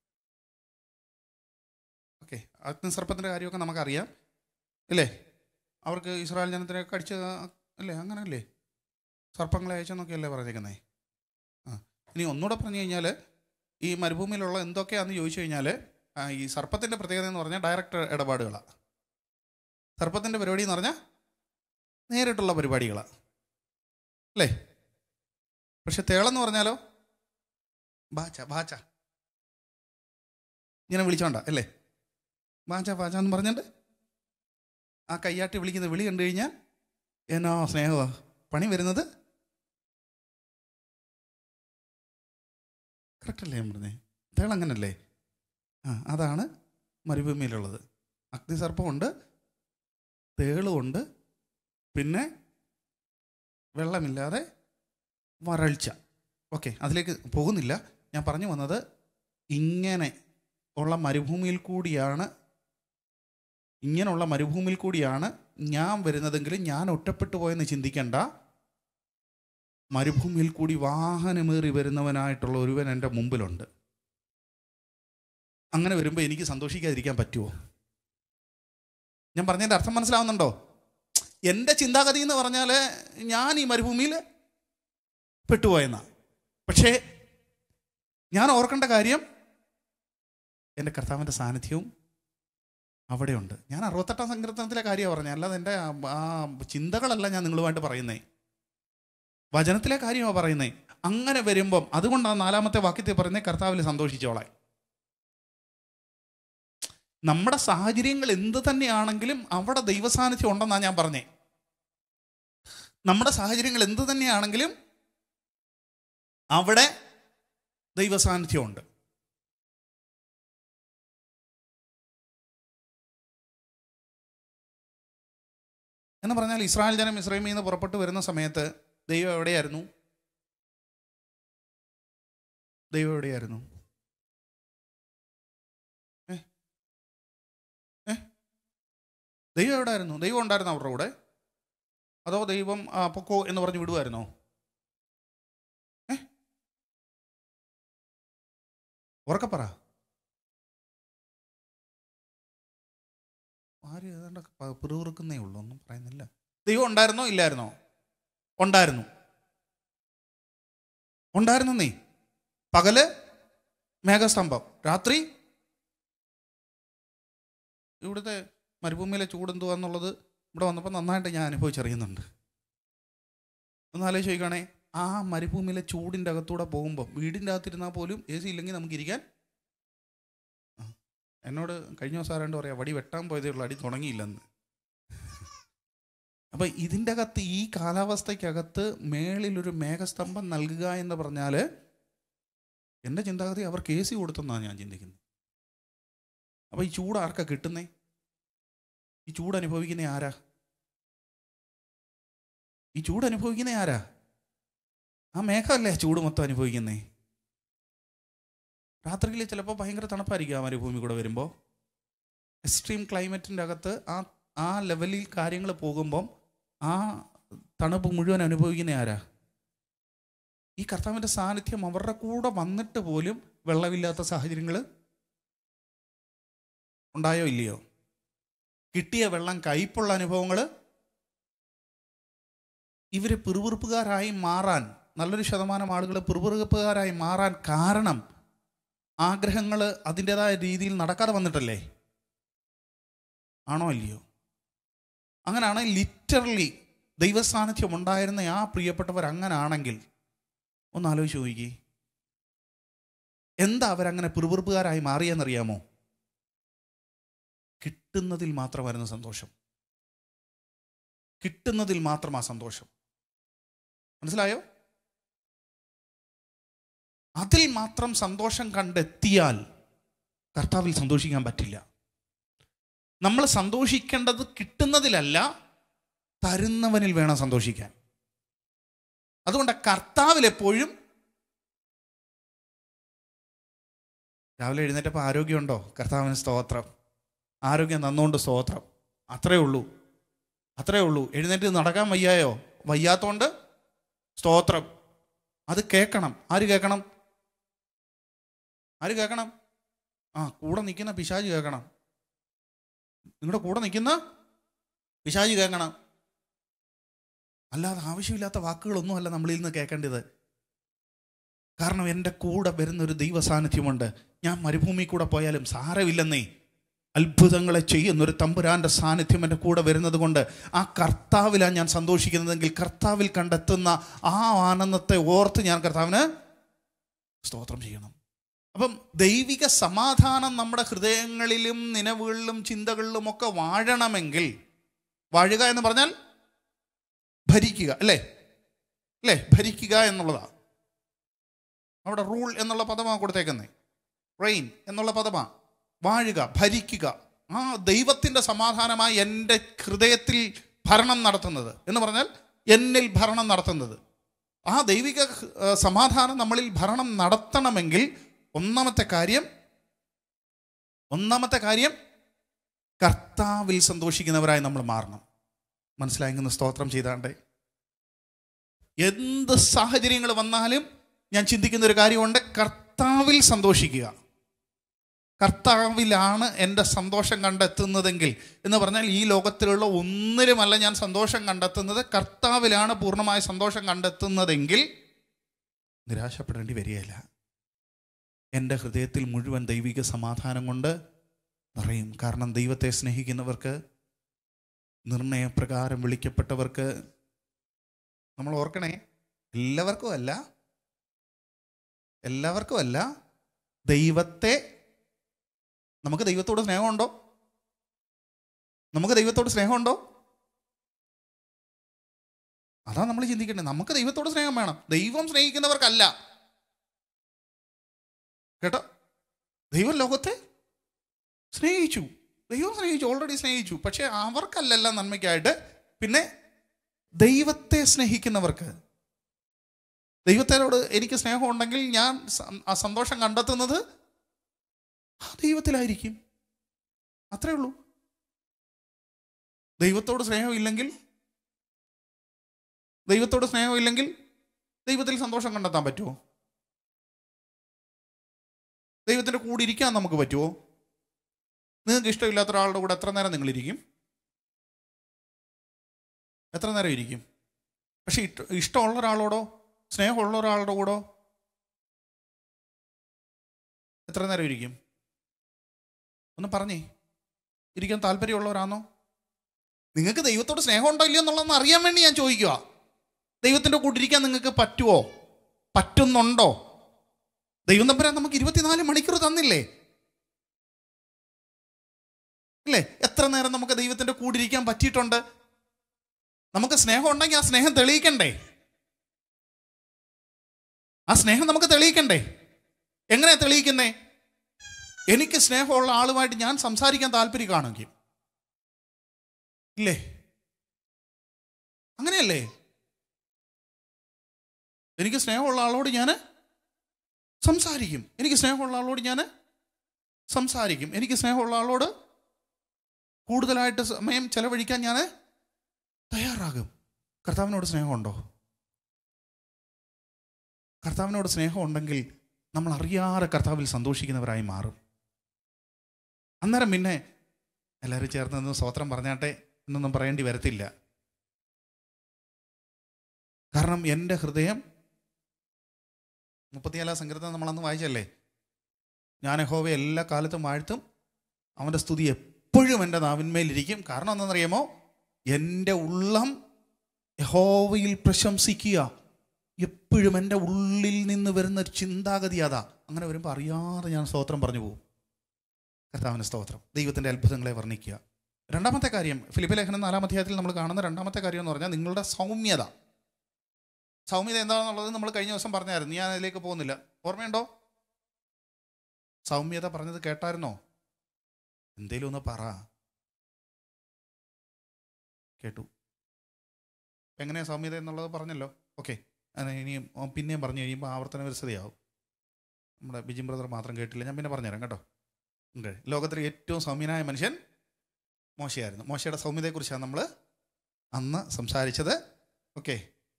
ഓക്കെ അഗ്നിസർപ്പത്തിൻ്റെ കാര്യമൊക്കെ നമുക്കറിയാം ഇല്ലേ അവർക്ക് ഇസ്രായേൽ ജനത്തിനെയൊക്കെ അടിച്ച് അല്ലേ അങ്ങനെയല്ലേ സർപ്പങ്ങളെ അയച്ചെന്നൊക്കെയല്ലേ പറഞ്ഞേക്കുന്നത് ആ ഇനി ഒന്നുകൂടെ പറഞ്ഞു കഴിഞ്ഞാൽ ഈ മരുഭൂമിയിലുള്ള എന്തൊക്കെയാണെന്ന് ചോദിച്ചു കഴിഞ്ഞാൽ ആ, ഈ സർപ്പത്തിൻ്റെ പ്രത്യേകത എന്ന് പറഞ്ഞാൽ ഡയറക്റ്റ് ഇടപാടുകളാണ് സർപ്പത്തിൻ്റെ പരിപാടി എന്ന് പറഞ്ഞാൽ നേരിട്ടുള്ള പരിപാടികളാണ് അല്ലേ പക്ഷെ തേളെന്ന് പറഞ്ഞാലോ ബാച്ച ബാച്ച ഇങ്ങനെ വിളിച്ചോണ്ട അല്ലേ ബാച്ച ബാച്ച എന്ന് പറഞ്ഞിട്ട് ആ കയ്യാട്ടി വിളിക്കുന്ന വിളി കണ്ടു കഴിഞ്ഞാൽ എന്നോ സ്നേഹമോ പണി വരുന്നത് കറക്റ്റല്ലേ ഞാൻ പറഞ്ഞേ തേൾ അങ്ങനല്ലേ ആ അതാണ് മരുഭൂമിയിലുള്ളത് അഗ്നിസർപ്പമുണ്ട് തേളുമുണ്ട് പിന്നെ വെള്ളമില്ലാതെ വരൾച്ച ഓക്കെ അതിലേക്ക് പോകുന്നില്ല ഞാൻ പറഞ്ഞു വന്നത് ഇങ്ങനെ ഉള്ള മരുഭൂമിയിൽ കൂടിയാണ് ഇങ്ങനെയുള്ള മരുഭൂമിയിൽ കൂടിയാണ് ഞാൻ വരുന്നതെങ്കിലും ഞാൻ ഒറ്റപ്പെട്ടു പോയെന്ന് ചിന്തിക്കണ്ട മരുഭൂമിയിൽ കൂടി വാഹനമേറി വരുന്നവനായിട്ടുള്ള ഒരുവൻ എൻ്റെ മുമ്പിലുണ്ട് അങ്ങനെ വരുമ്പോൾ എനിക്ക് സന്തോഷിക്കാതിരിക്കാൻ പറ്റുമോ ഞാൻ പറഞ്ഞതിൻ്റെ അർത്ഥം മനസ്സിലാവുന്നുണ്ടോ എൻ്റെ ചിന്താഗതി എന്ന് പറഞ്ഞാൽ ഞാൻ ഈ മരുഭൂമിയിൽ പെട്ടുപോയെന്നാ പക്ഷേ ഞാൻ ഓർക്കേണ്ട കാര്യം എൻ്റെ കർത്താവിൻ്റെ സാന്നിധ്യവും അവിടെയുണ്ട് ഞാൻ അറുപത്തെട്ടാം സങ്കീർത്തനത്തിലെ കാര്യമാണ് പറഞ്ഞത് അല്ലാതെ എൻ്റെ ആ ആ ചിന്തകളല്ല ഞാൻ നിങ്ങളുമായിട്ട് പറയുന്നേ വചനത്തിലെ കാര്യമാണ് പറയുന്നേ അങ്ങനെ വരുമ്പം അതുകൊണ്ടാണ് നാലാമത്തെ വാക്യത്തിൽ പറയുന്നത് കർത്താവിൽ സന്തോഷിച്ചോളാൻ നമ്മുടെ സാഹചര്യങ്ങൾ എന്ത് തന്നെയാണെങ്കിലും അവിടെ ദൈവസാന്നിധ്യം ഉണ്ടെന്നാണ് ഞാൻ പറഞ്ഞേ നമ്മുടെ സാഹചര്യങ്ങൾ എന്ത് തന്നെയാണെങ്കിലും അവിടെ ദൈവസാന്നിധ്യമുണ്ട് എന്ന് പറഞ്ഞാൽ ഇസ്രായേൽ ജനം ഇസ്രൈമിൽ നിന്ന് പുറപ്പെട്ടു വരുന്ന സമയത്ത് ദൈവം എവിടെയായിരുന്നു ദൈവം എവിടെയായിരുന്നു ഏ? ഏ? ദൈവം എവിടെയായിരുന്നു ദൈവം ഉണ്ടായിരുന്നു അവരുടെ കൂടെ അതോ ദൈവം ആ, പൊക്കോ എന്ന് പറഞ്ഞ് വിടുമായിരുന്നോ ഏ ഉറക്കപ്പറ ആരും ഏതാണ്ടൊക്കെ പ- പിറുപിറുക്കുന്നേ ഉള്ളൂ ഒന്നും പറയുന്നില്ല ദൈവം ഉണ്ടായിരുന്നോ ഇല്ലായിരുന്നോ ഉണ്ടായിരുന്നു ഉണ്ടായിരുന്നു നീ പകല് മേഘസ്തംഭം രാത്രി ഇവിടുത്തെ മരുഭൂമിയിലെ ചൂട് എന്തുവാന്നുള്ളത് ഇവിടെ വന്നപ്പോൾ നന്നായിട്ട് ഞാൻ അനുഭവിച്ചറിയുന്നുണ്ട് ഒന്ന് ആലോചിച്ച് ചോദിക്കണേ ആ മരുഭൂമിയിലെ ചൂടിൻ്റെ അകത്തൂടെ പോകുമ്പോൾ വീടിൻ്റെ അകത്തിരുന്നാൽ പോലും എ സി ഇല്ലെങ്കിൽ നമുക്കിരിക്കാൻ ആ. എന്നോട് കഴിഞ്ഞ ദിവസം ആരാണ്ട് പറയാം വടി വെട്ടാൻ പോയതേ ഉള്ളൂ അടി തുടങ്ങിയില്ലെന്ന് അപ്പം ഇതിൻ്റെ അകത്ത് ഈ കാലാവസ്ഥയ്ക്കകത്ത് മേളിലൊരു മേഘസ്തംഭം നൽകുക എന്ന് പറഞ്ഞാൽ എൻ്റെ ചിന്താഗതി അവർക്ക് എ സി കൊടുത്തെന്നാണ് ഞാൻ ചിന്തിക്കുന്നത് അപ്പോൾ ഈ ചൂട് ആർക്കാ കിട്ടുന്നേ ഈ ചൂട് അനുഭവിക്കുന്ന ആരാ ഈ ചൂട് അനുഭവിക്കുന്ന ആരാ ആ മേഘമല്ലേ ചൂട് മൊത്തം അനുഭവിക്കുന്നേ രാത്രിയിൽ ചിലപ്പോൾ ഭയങ്കര തണുപ്പായിരിക്കും ആ മരുഭൂമി കൂടെ വരുമ്പോൾ എക്സ്ട്രീം ക്ലൈമറ്റിൻ്റെ അകത്ത് ആ ആ ലെവലിൽ കാര്യങ്ങൾ പോകുമ്പം ആ തണുപ്പ് മുഴുവൻ അനുഭവിക്കുന്ന ആരാ ഈ കർത്താവിൻ്റെ സാന്നിധ്യം അവരുടെ കൂടെ വന്നിട്ട് പോലും വെള്ളമില്ലാത്ത സാഹചര്യങ്ങൾ ഉണ്ടായോ ഇല്ലയോ കിട്ടിയ വെള്ളം കയ്പുള്ള അനുഭവങ്ങൾ ഇവർ പിറുപിറുപ്പുകാരായി മാറാൻ നല്ലൊരു ശതമാനം ആളുകൾ പിറുപിറുപ്പുകാരായി മാറാൻ കാരണം ആഗ്രഹങ്ങൾ അതിൻ്റെതായ രീതിയിൽ നടക്കാതെ വന്നിട്ടല്ലേ ആണോ അല്ലയോ അങ്ങനെയാണ് ലിറ്ററലി ദൈവസാന്നിധ്യം ഉണ്ടായിരുന്ന ആ പ്രിയപ്പെട്ടവർ അങ്ങനാണെങ്കിൽ ഒന്ന് ആലോചിച്ച് നോക്കി എന്താ അവരങ്ങനെ പിറുപിറുപ്പുകാരായി മാറിയെന്നറിയാമോ കിട്ടുന്നതിൽ മാത്രമായിരുന്നു സന്തോഷം കിട്ടുന്നതിൽ മാത്രം ആ സന്തോഷം മനസ്സിലായോ അതിൽ മാത്രം സന്തോഷം കണ്ടെത്തിയാൽ കർത്താവിൽ സന്തോഷിക്കാൻ പറ്റില്ല നമ്മൾ സന്തോഷിക്കേണ്ടത് കിട്ടുന്നതിലല്ല തരുന്നവനിൽ വേണം സന്തോഷിക്കാൻ അതുകൊണ്ട് കർത്താവിൽ എപ്പോഴും രാവിലെ എഴുന്നേറ്റപ്പോൾ ആരോഗ്യമുണ്ടോ കർത്താവിന് സ്തോത്രം ആരോഗ്യം നന്നുകൊണ്ട് സ്തോത്രം അത്രേ ഉള്ളൂ അത്രേ ഉള്ളൂ എഴുന്നേറ്റ് നടക്കാൻ വയ്യായോ വയ്യാത്തോണ്ട് സ്തോത്രം അത് കേൾക്കണം ആര് കേൾക്കണം ആര് കേൾക്കണം ആ കൂടെ നിൽക്കുന്ന പിശാജ് കേൾക്കണം നിങ്ങളുടെ കൂടെ നിൽക്കുന്ന പിശാജ് കേൾക്കണം അല്ലാതെ ആവശ്യമില്ലാത്ത വാക്കുകളൊന്നുമല്ല നമ്മളിൽ നിന്ന് കേൾക്കേണ്ടത് കാരണം എൻ്റെ കൂടെ വരുന്ന ഒരു ദൈവ സാന്നിധ്യമുണ്ട് ഞാൻ മരുഭൂമി കൂടെ പോയാലും സാരമില്ലെന്നേ അത്ഭുതങ്ങളെ ചെയ്യുന്ന ഒരു തമ്പുരാന്റെ സാന്നിധ്യം എൻ്റെ കൂടെ വരുന്നത് കൊണ്ട് ആ കർത്താവിലാണ് ഞാൻ സന്തോഷിക്കുന്നതെങ്കിൽ കർത്താവിൽ കണ്ടെത്തുന്ന ആ ആനന്ദത്തെ ഓർത്ത് ഞാൻ കർത്താവിന് സ്തോത്രം ചെയ്യണം അപ്പം ദൈവിക സമാധാനം നമ്മുടെ ഹൃദയങ്ങളിലും നിലവുകളിലും ചിന്തകളിലും ഒക്കെ വാഴണമെങ്കിൽ വാഴുക എന്ന് പറഞ്ഞാൽ ഭരിക്കുക അല്ലേ അല്ലേ ഭരിക്കുക എന്നുള്ളതാണ് അവിടെ റൂൾ എന്നുള്ള പദമാണ് കൊടുത്തേക്കുന്നത് റെയിൻ എന്നുള്ള പദമാണ് വാഴുക ഭരിക്കുക ആ ദൈവത്തിൻ്റെ സമാധാനമായി എൻ്റെ ഹൃദയത്തിൽ ഭരണം നടത്തുന്നത് എന്ന് പറഞ്ഞാൽ എന്നിൽ ഭരണം നടത്തുന്നത് ആ ദൈവിക ഏർ, സമാധാനം നമ്മളിൽ ഭരണം നടത്തണമെങ്കിൽ ഒന്നാമത്തെ കാര്യം ഒന്നാമത്തെ കാര്യം കർത്താവിൽ സന്തോഷിക്കുന്നവരായി നമ്മൾ മാറണം മനസ്സിലായെന്ന് സ്തോത്രം ചെയ്താണ്ടേ എന്ത് സാഹചര്യങ്ങൾ വന്നാലും ഞാൻ ചിന്തിക്കുന്ന ഒരു കാര്യമുണ്ട് കർത്താവിൽ സന്തോഷിക്കുക കർത്താവിലാണ് എൻ്റെ സന്തോഷം കണ്ടെത്തുന്നതെങ്കിൽ എന്ന് പറഞ്ഞാൽ ഈ ലോകത്തിലുള്ള ഒന്നിലുമല്ല ഞാൻ സന്തോഷം കണ്ടെത്തുന്നത് കർത്താവിലാണ് പൂർണ്ണമായ സന്തോഷം കണ്ടെത്തുന്നതെങ്കിൽ നിരാശപ്പെടേണ്ടി വരികയില്ല എൻ്റെ ഹൃദയത്തിൽ മുഴുവൻ ദൈവിക സമാധാനം കൊണ്ട് നിറയും കാരണം ദൈവത്തെ സ്നേഹിക്കുന്നവർക്ക് നിർണയപ്രകാരം വിളിക്കപ്പെട്ടവർക്ക് നമ്മൾ ഓർക്കണേ എല്ലാവർക്കും അല്ല എല്ലാവർക്കും അല്ല ദൈവത്തെ നമുക്ക് ദൈവത്തോട് സ്നേഹമുണ്ടോ നമുക്ക് ദൈവത്തോട് സ്നേഹമുണ്ടോ അതാ നമ്മൾ ചിന്തിക്കേണ്ടത് നമുക്ക് ദൈവത്തോട് സ്നേഹം വേണം ദൈവം സ്നേഹിക്കുന്നവർക്കല്ല കേട്ടോ ദൈവം ലോകത്തെ സ്നേഹിച്ചു ദൈവം സ്നേഹിച്ചു ഓൾറെഡി സ്നേഹിച്ചു പക്ഷേ അവർക്കല്ലല്ല നന്മയ്ക്കായിട്ട് പിന്നെ ദൈവത്തെ സ്നേഹിക്കുന്നവർക്ക് ദൈവത്തിനോട് എനിക്ക് സ്നേഹം ഉണ്ടെങ്കിൽ ഞാൻ സ- ആ സന്തോഷം കണ്ടെത്തുന്നത് ആ ദൈവത്തിലായിരിക്കും അത്രേ ഉള്ളൂ ദൈവത്തോട് സ്നേഹമില്ലെങ്കിൽ ദൈവത്തോട് സ്നേഹമില്ലെങ്കിൽ ദൈവത്തിൽ സന്തോഷം കണ്ടെത്താൻ പറ്റുമോ ദൈവത്തിൻ്റെ കൂടെ ഇരിക്കാൻ നമുക്ക് പറ്റുമോ നിങ്ങൾക്ക് ഇഷ്ടമില്ലാത്ത ഒരാളുടെ കൂടെ എത്ര നേരം നിങ്ങൾ ഇരിക്കും എത്ര നേരം ഇരിക്കും പക്ഷെ ഇഷ്ട- ഇഷ്ടമുള്ള ഒരാളോടോ സ്നേഹമുള്ള ഒരാളുടെ കൂടോ എത്ര നേരം ഇരിക്കും ഒന്ന് പറഞ്ഞേ ഇരിക്കാൻ താല്പര്യമുള്ളവരാണോ നിങ്ങൾക്ക് ദൈവത്തോട് സ്നേഹം ഉണ്ടോ ഇല്ലയോ എന്നുള്ളതെന്ന് അറിയാൻ വേണ്ടി ഞാൻ ചോദിക്കുക ദൈവത്തിൻ്റെ കൂട്ടിരിക്കാൻ നിങ്ങൾക്ക് പറ്റുമോ പറ്റുന്നുണ്ടോ ദൈവം തമ്പുരാൻ നമുക്ക് ഇരുപത്തിനാല് മണിക്കൂർ തന്നില്ലേ അല്ലേ എത്ര നേരം നമുക്ക് ദൈവത്തിൻ്റെ കൂടിരിക്കാൻ പറ്റിയിട്ടുണ്ട് നമുക്ക് സ്നേഹം ഉണ്ടെങ്കിൽ ആ സ്നേഹം തെളിയിക്കണ്ടേ ആ സ്നേഹം നമുക്ക് തെളിയിക്കണ്ടേ എങ്ങനെയാ തെളിയിക്കുന്നേ എനിക്ക് സ്നേഹമുള്ള ആളുമായിട്ട് ഞാൻ സംസാരിക്കാൻ താല്പര്യം കാണെങ്കിൽ ഇല്ലേ അങ്ങനെയല്ലേ എനിക്ക് സ്നേഹമുള്ള ആളോട് ഞാൻ സംസാരിക്കും എനിക്ക് സ്നേഹമുള്ള ആളോട് ഞാൻ സംസാരിക്കും എനിക്ക് സ്നേഹമുള്ള ആളോട് കൂടുതലായിട്ട് സമയം ചെലവഴിക്കാൻ ഞാൻ തയ്യാറാകും കർത്താവിനോട് സ്നേഹമുണ്ടോ കർത്താവിനോട് സ്നേഹമുണ്ടെങ്കിൽ നമ്മൾ അറിയാതെ കർത്താവിൽ സന്തോഷിക്കുന്നവരായി മാറും അന്നേരം പിന്നെ എല്ലാവരും ചേർന്ന് നിന്ന് സ്വോത്രം പറഞ്ഞാട്ടെ എന്നൊന്നും പറയേണ്ടി വരത്തില്ല കാരണം എൻ്റെ ഹൃദയം മുപ്പത്തിനാലാം സങ്കീർത്തനം നമ്മളന്ന് വായിച്ചല്ലേ ഞാൻ യഹോവയെ എല്ലാ കാലത്തും വാഴ്ത്തും അവൻ്റെ സ്തുതി എപ്പോഴും എൻ്റെ നാവിന്മേലിരിക്കും കാരണം എന്താണെന്നറിയാമോ എൻ്റെ ഉള്ളം യഹോവയിൽ പ്രശംസിക്കുക എപ്പോഴും എൻ്റെ ഉള്ളിൽ നിന്ന് വരുന്ന ഒരു ചിന്താഗതി അതാ അങ്ങനെ വരുമ്പോൾ അറിയാതെ ഞാൻ സ്തോത്രം പറഞ്ഞു പോകും കർത്താവിൻ്റെ സ്തോത്രം ദൈവത്തിൻ്റെ അത്ഭുതങ്ങളെ വർണ്ണിക്കുക രണ്ടാമത്തെ കാര്യം ഫിലിപ്പ് ലേഖനം നാലാം അധ്യായത്തിൽ നമ്മൾ കാണുന്ന രണ്ടാമത്തെ കാര്യം എന്ന് പറഞ്ഞാൽ നിങ്ങളുടെ സൗമ്യത സൗമ്യത എന്താണെന്നുള്ളത് നമ്മൾ കഴിഞ്ഞ ദിവസം പറഞ്ഞായിരുന്നു ഞാൻ അതിലേക്ക് പോകുന്നില്ല ഓർമ്മയുണ്ടോ സൗമ്യത പറഞ്ഞത് കേട്ടായിരുന്നോ എന്തേലും ഒന്ന് പറ കേട്ടു എങ്ങനെയാ സൗമ്യത എന്നുള്ളത് പറഞ്ഞല്ലോ ഓക്കെ ഇനിയും ഓ, പിന്നെയും പറഞ്ഞു കഴിയുമ്പോൾ ആവർത്തന വിരസതയാവും നമ്മുടെ ബിജിം ബ്രദർ മാത്രം കേട്ടില്ല ഞാൻ പിന്നെ പറഞ്ഞുതരാം കേട്ടോ ഉണ്ട് ലോകത്തിലെ ഏറ്റവും സൗമ്യനായ മനുഷ്യൻ മോശയായിരുന്നു മോശയുടെ സൗമ്യതയെക്കുറിച്ചാണ് നമ്മൾ അന്ന് സംസാരിച്ചത് ഓക്കെ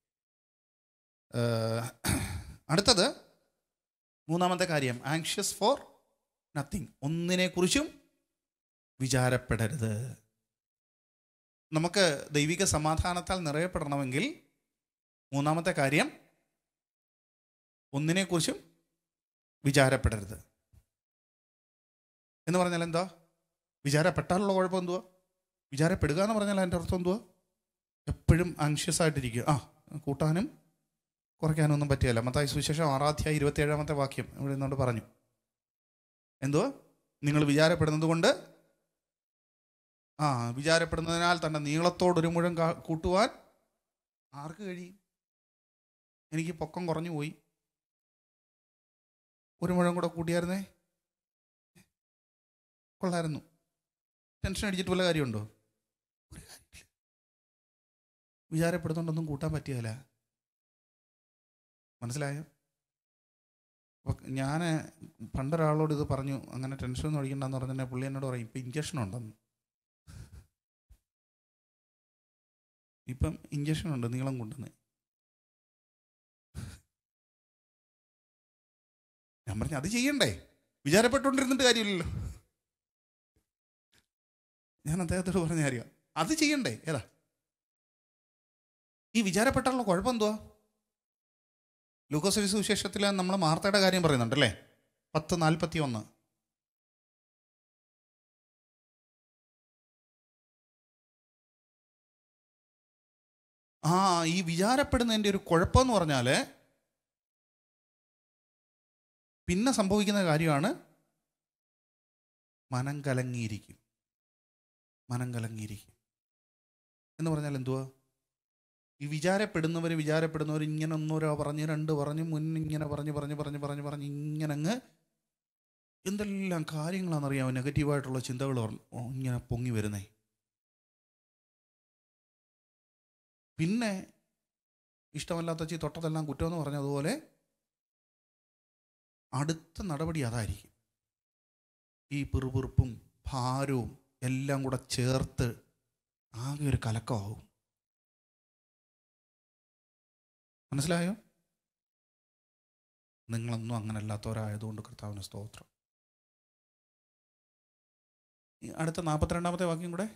അടുത്തത് മൂന്നാമത്തെ കാര്യം ആങ്ഷ്യസ് ഫോർ നത്തിങ് ഒന്നിനെക്കുറിച്ചും വിചാരപ്പെടരുത് നമുക്ക് ദൈവിക സമാധാനത്താൽ നിറയപ്പെടണമെങ്കിൽ മൂന്നാമത്തെ കാര്യം ഒന്നിനെക്കുറിച്ചും വിചാരപ്പെടരുത് എന്ന് പറഞ്ഞാൽ എന്താ വിചാരപ്പെട്ടാലുള്ള കുഴപ്പം എന്തുവാ വിചാരപ്പെടുക എന്ന് പറഞ്ഞാൽ അതിൻ്റെ അർത്ഥം എന്തുവാ എപ്പോഴും ആങ്ഷ്യസ് ആയിട്ടിരിക്കുക ആ കൂട്ടാനും കുറയ്ക്കാനും ഒന്നും പറ്റിയല്ല മത്തായി സുവിശേഷം ആറാധ്യായ ഇരുപത്തിയേഴാമത്തെ വാക്യം ഇവിടെ നിന്നുകൊണ്ട് പറഞ്ഞു എന്തുവാ നിങ്ങൾ വിചാരപ്പെടുന്നത് കൊണ്ട് ആ വിചാരപ്പെടുന്നതിനാൽ തൻ്റെ നീളത്തോടൊരു മുഴം കാ- കൂട്ടുവാൻ ആർക്ക് കഴിയും എനിക്ക് പൊക്കം കുറഞ്ഞു പോയി ഒരു മുഴം കൂടെ കൂട്ടിയായിരുന്നേ കൊള്ളായിരുന്നു ടെൻഷൻ അടിച്ചിട്ട് വല്ല കാര്യമുണ്ടോ ഒരു കാര്യമില്ല വിചാരപ്പെടുന്നുണ്ടൊന്നും കൂട്ടാൻ പറ്റിയല്ല മനസ്സിലായോ അപ്പോൾ ഞാൻ പണ്ടൊരാളോട് ഇത് പറഞ്ഞു അങ്ങനെ ടെൻഷനൊന്നും അടിക്കണ്ടെന്ന് പറഞ്ഞാൽ പുള്ളി എന്നോട് പറയും ഇപ്പം ഇഞ്ചക്ഷൻ ഉണ്ടെന്ന് ഇപ്പം ഇഞ്ചക്ഷൻ ഉണ്ട് നീളം കൊണ്ടുവന്ന് ഞാൻ പറഞ്ഞു അത് ചെയ്യണ്ടേ വിചാരപ്പെട്ടുകൊണ്ടിരുന്നിട്ട് കാര്യമില്ലല്ലോ ഞാൻ അദ്ദേഹത്തോട് പറഞ്ഞ കാര്യം അത് ചെയ്യണ്ടേ ഏതാ ഈ വിചാരപ്പെട്ടാലുള്ള കുഴപ്പം എന്തുവാ ലൂക്കോസ് സുവിശേഷത്തിൽ നമ്മൾ മാർത്തയുടെ കാര്യം പറയുന്നുണ്ടല്ലേ പത്ത് നാൽപ്പത്തി ഒന്ന് ആ ഈ വിചാരപ്പെടുന്നതിൻ്റെ ഒരു കുഴപ്പമെന്ന് പറഞ്ഞാൽ പിന്നെ സംഭവിക്കുന്ന കാര്യമാണ് മനം കലങ്ങിയിരിക്കും മനം കലങ്ങിയിരിക്കും എന്ന് പറഞ്ഞാൽ എന്തുവാ ഈ വിചാരപ്പെടുന്നവർ വിചാരപ്പെടുന്നവർ ഇങ്ങനെ ഒന്നോരോ പറഞ്ഞ് രണ്ട് പറഞ്ഞ് മുന്നിങ്ങനെ പറഞ്ഞ് പറഞ്ഞ് പറഞ്ഞ് പറഞ്ഞ് പറഞ്ഞ് ഇങ്ങനെ അങ്ങ് എന്തെല്ലാം കാര്യങ്ങളാണെന്നറിയാമോ നെഗറ്റീവായിട്ടുള്ള ചിന്തകൾ ഓർ- ഓ, ഇങ്ങനെ പൊങ്ങി വരുന്നേ പിന്നെ ഇഷ്ടമല്ലാത്ത ചീ തൊട്ടതെല്ലാം കുറ്റമെന്ന് പറഞ്ഞതുപോലെ അടുത്ത നടപടി അതായിരിക്കും ഈ പിറുപിറുപ്പും ഭാരവും എല്ലാം കൂടെ ചേർത്ത് ആകെ ഒരു കലക്കമാവും മനസ്സിലായോ നിങ്ങളൊന്നും അങ്ങനെ അല്ലാത്തവരായതുകൊണ്ട് കർത്താവിന് സ്തോത്രം ഈ അടുത്ത നാൽപ്പത്തിരണ്ടാമത്തെ വാക്യം കൂടെ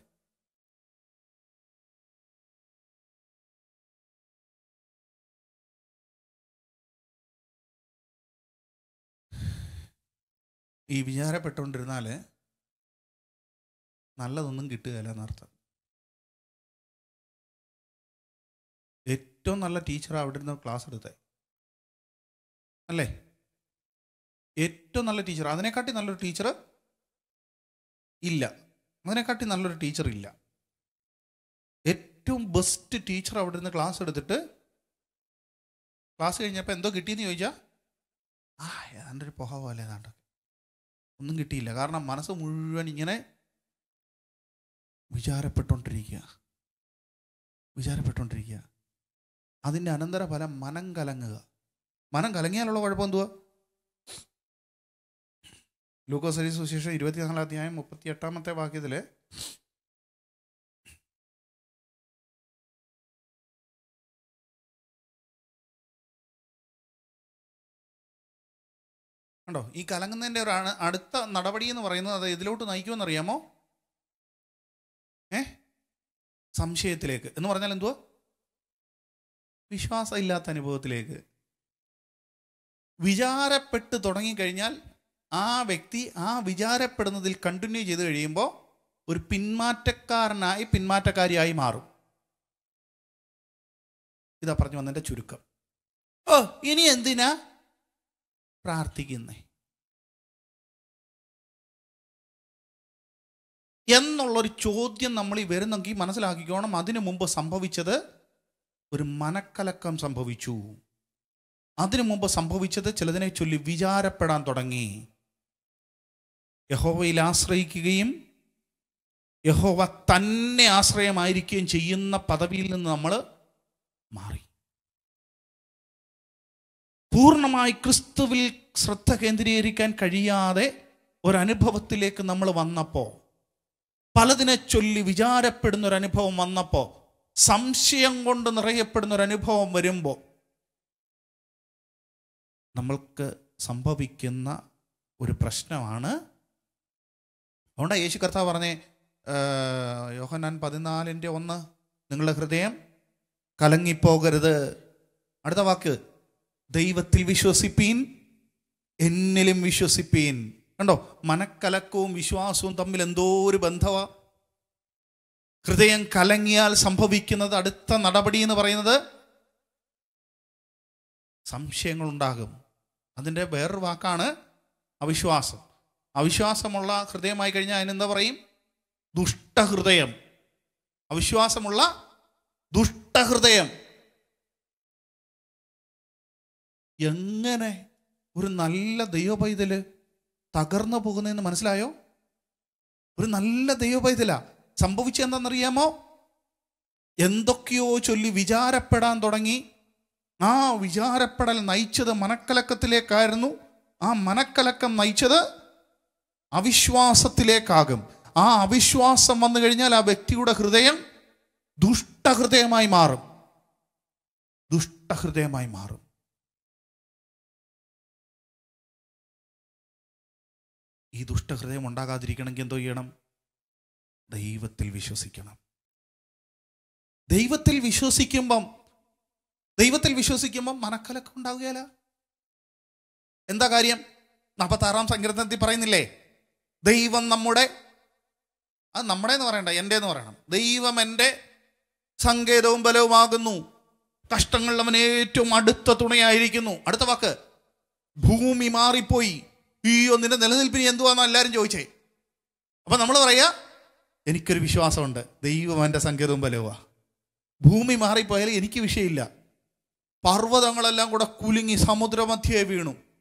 ഈ വിചാരപ്പെട്ടുകൊണ്ടിരുന്നാൽ നല്ലതൊന്നും കിട്ടുകയില്ല എന്നർത്ഥം ഏറ്റവും നല്ല ടീച്ചർ അവിടെ ഇരുന്ന് ക്ലാസ് എടുത്തേ അല്ലേ ഏറ്റവും നല്ല ടീച്ചർ അതിനെക്കാട്ടി നല്ലൊരു ടീച്ചർ ഇല്ല അതിനെക്കാട്ടി നല്ലൊരു ടീച്ചർ ഇല്ല ഏറ്റവും ബെസ്റ്റ് ടീച്ചർ അവിടെ നിന്ന് ക്ലാസ് എടുത്തിട്ട് ക്ലാസ് കഴിഞ്ഞപ്പോൾ എന്തോ കിട്ടിയെന്ന് ചോദിച്ചാൽ ആ ഏതാണ്ട് ഒരു പുക പോലെ ഏതാണ്ട് ഒന്നും കിട്ടിയില്ല കാരണം മനസ്സ് മുഴുവൻ ഇങ്ങനെ വിചാരപ്പെട്ടുകൊണ്ടിരിക്കുക വിചാരപ്പെട്ടുകൊണ്ടിരിക്കുക അതിൻ്റെ അനന്തരഫലം മനം കലങ്ങുക മനം കലങ്ങിയാലുള്ള കുഴപ്പം എന്തുവാ ലൂക്കോസരി സുശേഷം ഇരുപത്തിനാലാം അധ്യായം മുപ്പത്തി എട്ടാമത്തെ വാക്യത്തിൽ കണ്ടോ ഈ കലങ്ങുന്നതിൻ്റെ ഒരു അണ- അടുത്ത നടപടി എന്ന് പറയുന്നത് അത് ഇതിലോട്ട് നയിക്കുമെന്ന് അറിയാമോ ഏ സംശയത്തിലേക്ക് എന്ന് പറഞ്ഞാൽ എന്തുവാ വിശ്വാസം ഇല്ലാത്ത അനുഭവത്തിലേക്ക് വിചാരപ്പെട്ട് തുടങ്ങിക്കഴിഞ്ഞാൽ ആ വ്യക്തി ആ വിചാരപ്പെടുന്നതിൽ കണ്ടിന്യൂ ചെയ്ത് കഴിയുമ്പോൾ ഒരു പിന്മാറ്റക്കാരനായി പിന്മാറ്റക്കാരിയായി മാറും ഇതാ പറഞ്ഞു വന്നതിൻ്റെ ചുരുക്കം ഓ ഇനി എന്തിനാ പ്രാർത്ഥിക്കുന്നേ എന്നുള്ളൊരു ചോദ്യം നമ്മൾ ഈ വരുന്നെങ്കിൽ മനസ്സിലാക്കിക്കോണം അതിനു മുമ്പ് സംഭവിച്ചത് ഒരു മനക്കലക്കം സംഭവിച്ചു അതിനു മുമ്പ് സംഭവിച്ചത് ചിലതിനെ ചൊല്ലി വിചാരപ്പെടാൻ തുടങ്ങി യഹോവയിൽ ആശ്രയിക്കുകയും യഹോവ തന്നെ ആശ്രയമായിരിക്കുകയും ചെയ്യുന്ന പദവിയിൽ നിന്ന് നമ്മൾ മാറി പൂർണ്ണമായി ക്രിസ്തുവിൽ ശ്രദ്ധ കേന്ദ്രീകരിക്കാൻ കഴിയാതെ ഒരനുഭവത്തിലേക്ക് നമ്മൾ വന്നപ്പോൾ പലതിനെ ചൊല്ലി വിചാരപ്പെടുന്ന ഒരു അനുഭവം വന്നപ്പോൾ സംശയം കൊണ്ട് നിറയപ്പെടുന്ന ഒരു അനുഭവം വരുമ്പോൾ നമ്മൾക്ക് സംഭവിക്കുന്ന ഒരു പ്രശ്നമാണ് അതുകൊണ്ടാണ് യേശു കർത്താവ് പറഞ്ഞേ ആ, യോഹന്നാൻ പതിനാലിൻ്റെ ഒന്ന് നിങ്ങളുടെ ഹൃദയം കലങ്ങിപ്പോകരുത് അടുത്ത വാക്ക് ദൈവത്തിൽ വിശ്വസിപ്പീൻ എന്നിലും വിശ്വസിപ്പീൻ കണ്ടോ മനക്കലക്കവും വിശ്വാസവും തമ്മിൽ എന്തോ ഒരു ബന്ധമാ ഹൃദയം കലങ്ങിയാൽ സംഭവിക്കുന്നത് അടുത്ത നടപടി എന്ന് പറയുന്നത് സംശയങ്ങളുണ്ടാകും അതിൻ്റെ വേറൊരു വാക്കാണ് അവിശ്വാസം അവിശ്വാസമുള്ള ഹൃദയമായി കഴിഞ്ഞാൽ അതിനെന്താ പറയും ദുഷ്ടഹൃദയം അവിശ്വാസമുള്ള ദുഷ്ടഹൃദയം എങ്ങനെ ഒരു നല്ല ദൈവപൈതല് തകർന്നു പോകുന്നതെന്ന് മനസ്സിലായോ ഒരു നല്ല ദൈവപൈതല സംഭവിച്ചെന്താണെന്നറിയാമോ എന്തൊക്കെയോ ചൊല്ലി വിചാരപ്പെടാൻ തുടങ്ങി ആ വിചാരപ്പെടൽ നയിച്ചത് മനക്കലക്കത്തിലേക്കായിരുന്നു ആ മനക്കലക്കം നയിച്ചത് അവിശ്വാസത്തിലേക്കാകും ആ അവിശ്വാസം വന്നു കഴിഞ്ഞാൽ ആ വ്യക്തിയുടെ ഹൃദയം ദുഷ്ടഹൃദയമായി മാറും ദുഷ്ടഹൃദയമായി മാറും ഈ ദുഷ്ടഹൃദയം ഉണ്ടാകാതിരിക്കണമെങ്കിൽ എന്തോ ചെയ്യണം ദൈവത്തിൽ വിശ്വസിക്കണം ദൈവത്തിൽ വിശ്വസിക്കുമ്പം ദൈവത്തിൽ വിശ്വസിക്കുമ്പം മനക്കലക്കം ഉണ്ടാവുകയല്ല എന്താ കാര്യം നാൽപ്പത്താറാം സങ്കീർത്തനത്തിൽ പറയുന്നില്ലേ ദൈവം നമ്മുടെ അത് നമ്മുടെ എന്ന് പറയണ്ട എൻ്റെ എന്ന് പറയണം ദൈവം എൻ്റെ സങ്കേതവും ബലവുമാകുന്നു കഷ്ടങ്ങളിൽ അവൻ ഏറ്റവും അടുത്ത തുണയായിരിക്കുന്നു അടുത്ത വാക്ക് ഭൂമി മാറിപ്പോയി അയ്യോ നിന്റെ നിലനിൽപ്പിന് എന്തുവാന്ന് എല്ലാവരും ചോദിച്ചേ അപ്പൊ നമ്മൾ പറയാ എനിക്കൊരു വിശ്വാസമുണ്ട് ദൈവം എൻ്റെ സങ്കേതവും ബലവുമാ ഭൂമി മാറിപ്പോയാൽ എനിക്ക് വിഷയമില്ല പർവ്വതങ്ങളെല്ലാം കൂടെ കുലുങ്ങി സമുദ്രമധ്യേ വീണു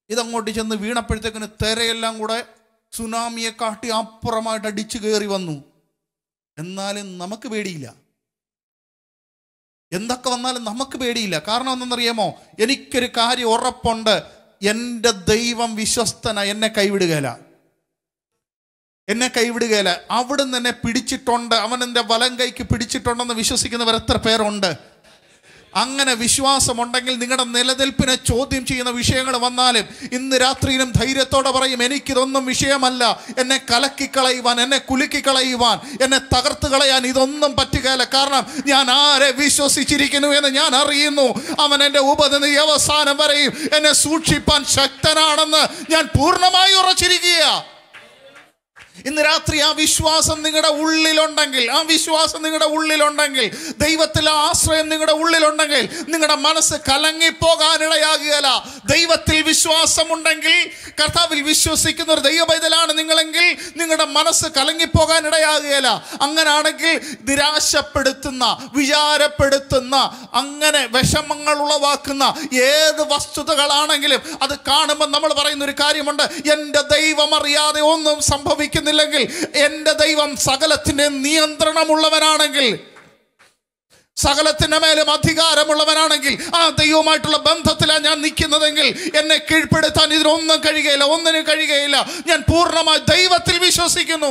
ഇതങ്ങോട്ട് ചെന്ന് വീണപ്പോഴത്തേക്കിന് തിരയെല്ലാം കൂടെ സുനാമിയെ കാട്ടി അപ്പുറമായിട്ട് അടിച്ചു കയറി വന്നു എന്നാലും നമുക്ക് പേടിയില്ല എന്തൊക്കെ വന്നാലും നമുക്ക് പേടിയില്ല കാരണം എന്തെന്നറിയാമോ എനിക്കൊരു കാര്യം ഉറപ്പുണ്ട് എൻ്റെ ദൈവം വിശ്വസ്തന എന്നെ കൈവിടുകയില്ല എന്നെ കൈവിടുകയില്ല അവിടുന്ന് എന്നെ പിടിച്ചിട്ടുണ്ട് അവൻ എൻ്റെ വലം കൈക്ക് പിടിച്ചിട്ടുണ്ടെന്ന് വിശ്വസിക്കുന്നവർ എത്ര പേരുണ്ട് അങ്ങനെ വിശ്വാസമുണ്ടെങ്കിൽ നിങ്ങളുടെ നിലനിൽപ്പിനെ ചോദ്യം ചെയ്യുന്ന വിഷയങ്ങൾ വന്നാലും ഇന്ന് രാത്രിയിലും ധൈര്യത്തോടെ പറയും എനിക്കിതൊന്നും വിഷയമല്ല എന്നെ കലക്കിക്കളയുവാൻ എന്നെ കുലുക്കിക്കളയുവാൻ എന്നെ തകർത്ത് കളയാൻ ഇതൊന്നും പറ്റുകയില്ല കാരണം ഞാൻ ആരെ വിശ്വസിച്ചിരിക്കുന്നു എന്ന് ഞാൻ അറിയുന്നു അവൻ എൻ്റെ ഉപനിധി അവസാനം വരെയും എന്നെ സൂക്ഷിപ്പാൻ ശക്തനാണെന്ന് ഞാൻ പൂർണ്ണമായി ഉറച്ചിരിക്കുക ഇന്ന് രാത്രി ആ വിശ്വാസം നിങ്ങളുടെ ഉള്ളിലുണ്ടെങ്കിൽ ആ വിശ്വാസം നിങ്ങളുടെ ഉള്ളിലുണ്ടെങ്കിൽ ദൈവത്തിലെ ആശ്രയം നിങ്ങളുടെ ഉള്ളിലുണ്ടെങ്കിൽ നിങ്ങളുടെ മനസ്സ് കലങ്ങിപ്പോകാനിടയാകുകയല്ല ദൈവത്തിൽ വിശ്വാസമുണ്ടെങ്കിൽ കർത്താവിൽ വിശ്വസിക്കുന്ന ഒരു ദൈവപൈതലാണ് നിങ്ങളെങ്കിൽ നിങ്ങളുടെ മനസ്സ് കലങ്ങിപ്പോകാനിടയാകുകയല്ല അങ്ങനാണെങ്കിൽ നിരാശപ്പെടുത്തുന്ന വിചാരപ്പെടുത്തുന്ന അങ്ങനെ വിഷമങ്ങൾ ഉളവാക്കുന്ന ഏത് വസ്തുതകളാണെങ്കിലും അത് കാണുമ്പോൾ നമ്മൾ പറയുന്ന ഒരു കാര്യമുണ്ട് എൻ്റെ ദൈവം അറിയാതെ ഒന്നും സംഭവിക്കുന്നില്ലെങ്കിൽ എൻ്റെ ദൈവം സകലത്തിൻ്റെ നിയന്ത്രണമുള്ളവനാണെങ്കിൽ സകലത്തിന്റെ മേലും അധികാരമുള്ളവനാണെങ്കിൽ ആ ദൈവമായിട്ടുള്ള ബന്ധത്തിലാണ് ഞാൻ നിൽക്കുന്നതെങ്കിൽ എന്നെ കീഴ്പ്പെടുത്താൻ ഇതിനൊന്നും കഴിയുകയില്ല ഒന്നിനും കഴിയുകയില്ല ഞാൻ പൂർണ്ണമായി ദൈവത്തിൽ വിശ്വസിക്കുന്നു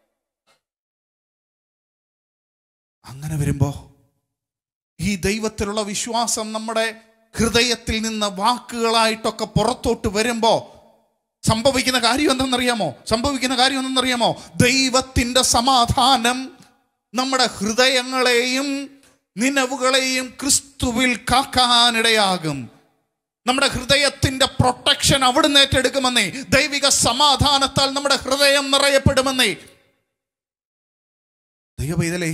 അങ്ങനെ വരുമ്പോ ഈ ദൈവത്തിലുള്ള വിശ്വാസം നമ്മുടെ ഹൃദയത്തിൽ നിന്ന് വാക്കുകളായിട്ടൊക്കെ പുറത്തോട്ട് വരുമ്പോ സംഭവിക്കുന്ന കാര്യം എന്തെന്നറിയാമോ സംഭവിക്കുന്ന കാര്യം എന്തെന്നറിയാമോ ദൈവത്തിൻ്റെ സമാധാനം നമ്മുടെ ഹൃദയങ്ങളെയും നിലവുകളെയും ക്രിസ്തുവിൽ കാക്കാനിടയാകും നമ്മുടെ ഹൃദയത്തിന്റെ പ്രൊട്ടക്ഷൻ അവിടുന്ന് ഏറ്റെടുക്കുമെന്നേ ദൈവിക സമാധാനത്താൽ നമ്മുടെ ഹൃദയം നിറയപ്പെടുമെന്നേ ദൈവപൈതലേ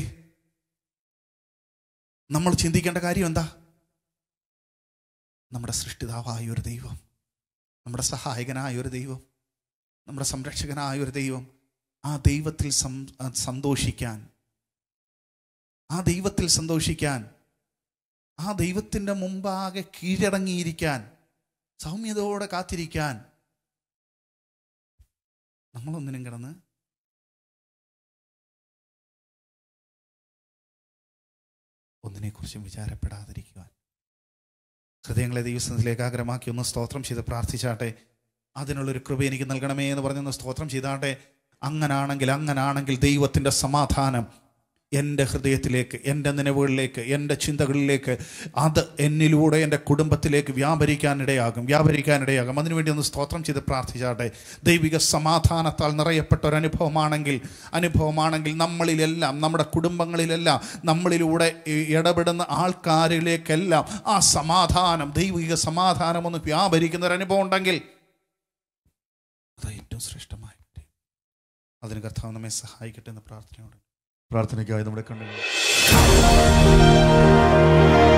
നമ്മൾ ചിന്തിക്കേണ്ട കാര്യം എന്താ നമ്മുടെ സൃഷ്ടിതാവായ ഒരു ദൈവം നമ്മുടെ സഹായകനായ ഒരു ദൈവം നമ്മുടെ സംരക്ഷകനായ ഒരു ദൈവം ആ ദൈവത്തിൽ സം- സന്തോഷിക്കാൻ ആ ദൈവത്തിൽ സന്തോഷിക്കാൻ ആ ദൈവത്തിൻ്റെ മുമ്പാകെ കീഴടങ്ങിയിരിക്കാൻ സൗമ്യതയോടെ കാത്തിരിക്കാൻ നമ്മളൊന്നിനും കിടന്ന് ഒന്നിനെക്കുറിച്ചും വിചാരപ്പെടാതിരിക്കുവാൻ ഹൃദയങ്ങളെ ദൈവസ്ഥത്തിലേക്ക് ആഗ്രഹമാക്കി ഒന്ന് സ്തോത്രം ചെയ്ത് പ്രാർത്ഥിച്ചാട്ടെ അതിനുള്ളൊരു കൃപ എനിക്ക് നൽകണമേ എന്ന് പറഞ്ഞൊന്ന് സ്തോത്രം ചെയ്താട്ടെ അങ്ങനാണെങ്കിൽ അങ്ങനാണെങ്കിൽ ദൈവത്തിൻ്റെ സമാധാനം എൻ്റെ ഹൃദയത്തിലേക്ക് എൻ്റെ നിലവുകളിലേക്ക് എൻ്റെ ചിന്തകളിലേക്ക് അത് എന്നിലൂടെ എൻ്റെ കുടുംബത്തിലേക്ക് വ്യാപരിക്കാനിടയാകും വ്യാപരിക്കാനിടയാകും അതിനുവേണ്ടി ഒന്ന് സ്തോത്രം ചെയ്ത് പ്രാർത്ഥിച്ചാട്ടെ ദൈവിക സമാധാനത്താൽ നിറയപ്പെട്ട ഒരു അനുഭവമാണെങ്കിൽ അനുഭവമാണെങ്കിൽ നമ്മളിലെല്ലാം നമ്മുടെ കുടുംബങ്ങളിലെല്ലാം നമ്മളിലൂടെ ഈ ഇടപെടുന്ന ആൾക്കാരിലേക്കെല്ലാം ആ സമാധാനം ദൈവിക സമാധാനം ഒന്ന് വ്യാപരിക്കുന്ന ഒരു അനുഭവം ഉണ്ടെങ്കിൽ അത് ഏറ്റവും ശ്രേഷ്ഠമായി അതിന് കർത്താവ് നമ്മെ സഹായിക്കട്ടെ എന്ന് പ്രാർത്ഥനയോടെ പ്രാർത്ഥനയ്ക്കായി നമ്മുടെ കണ്ണുകൾ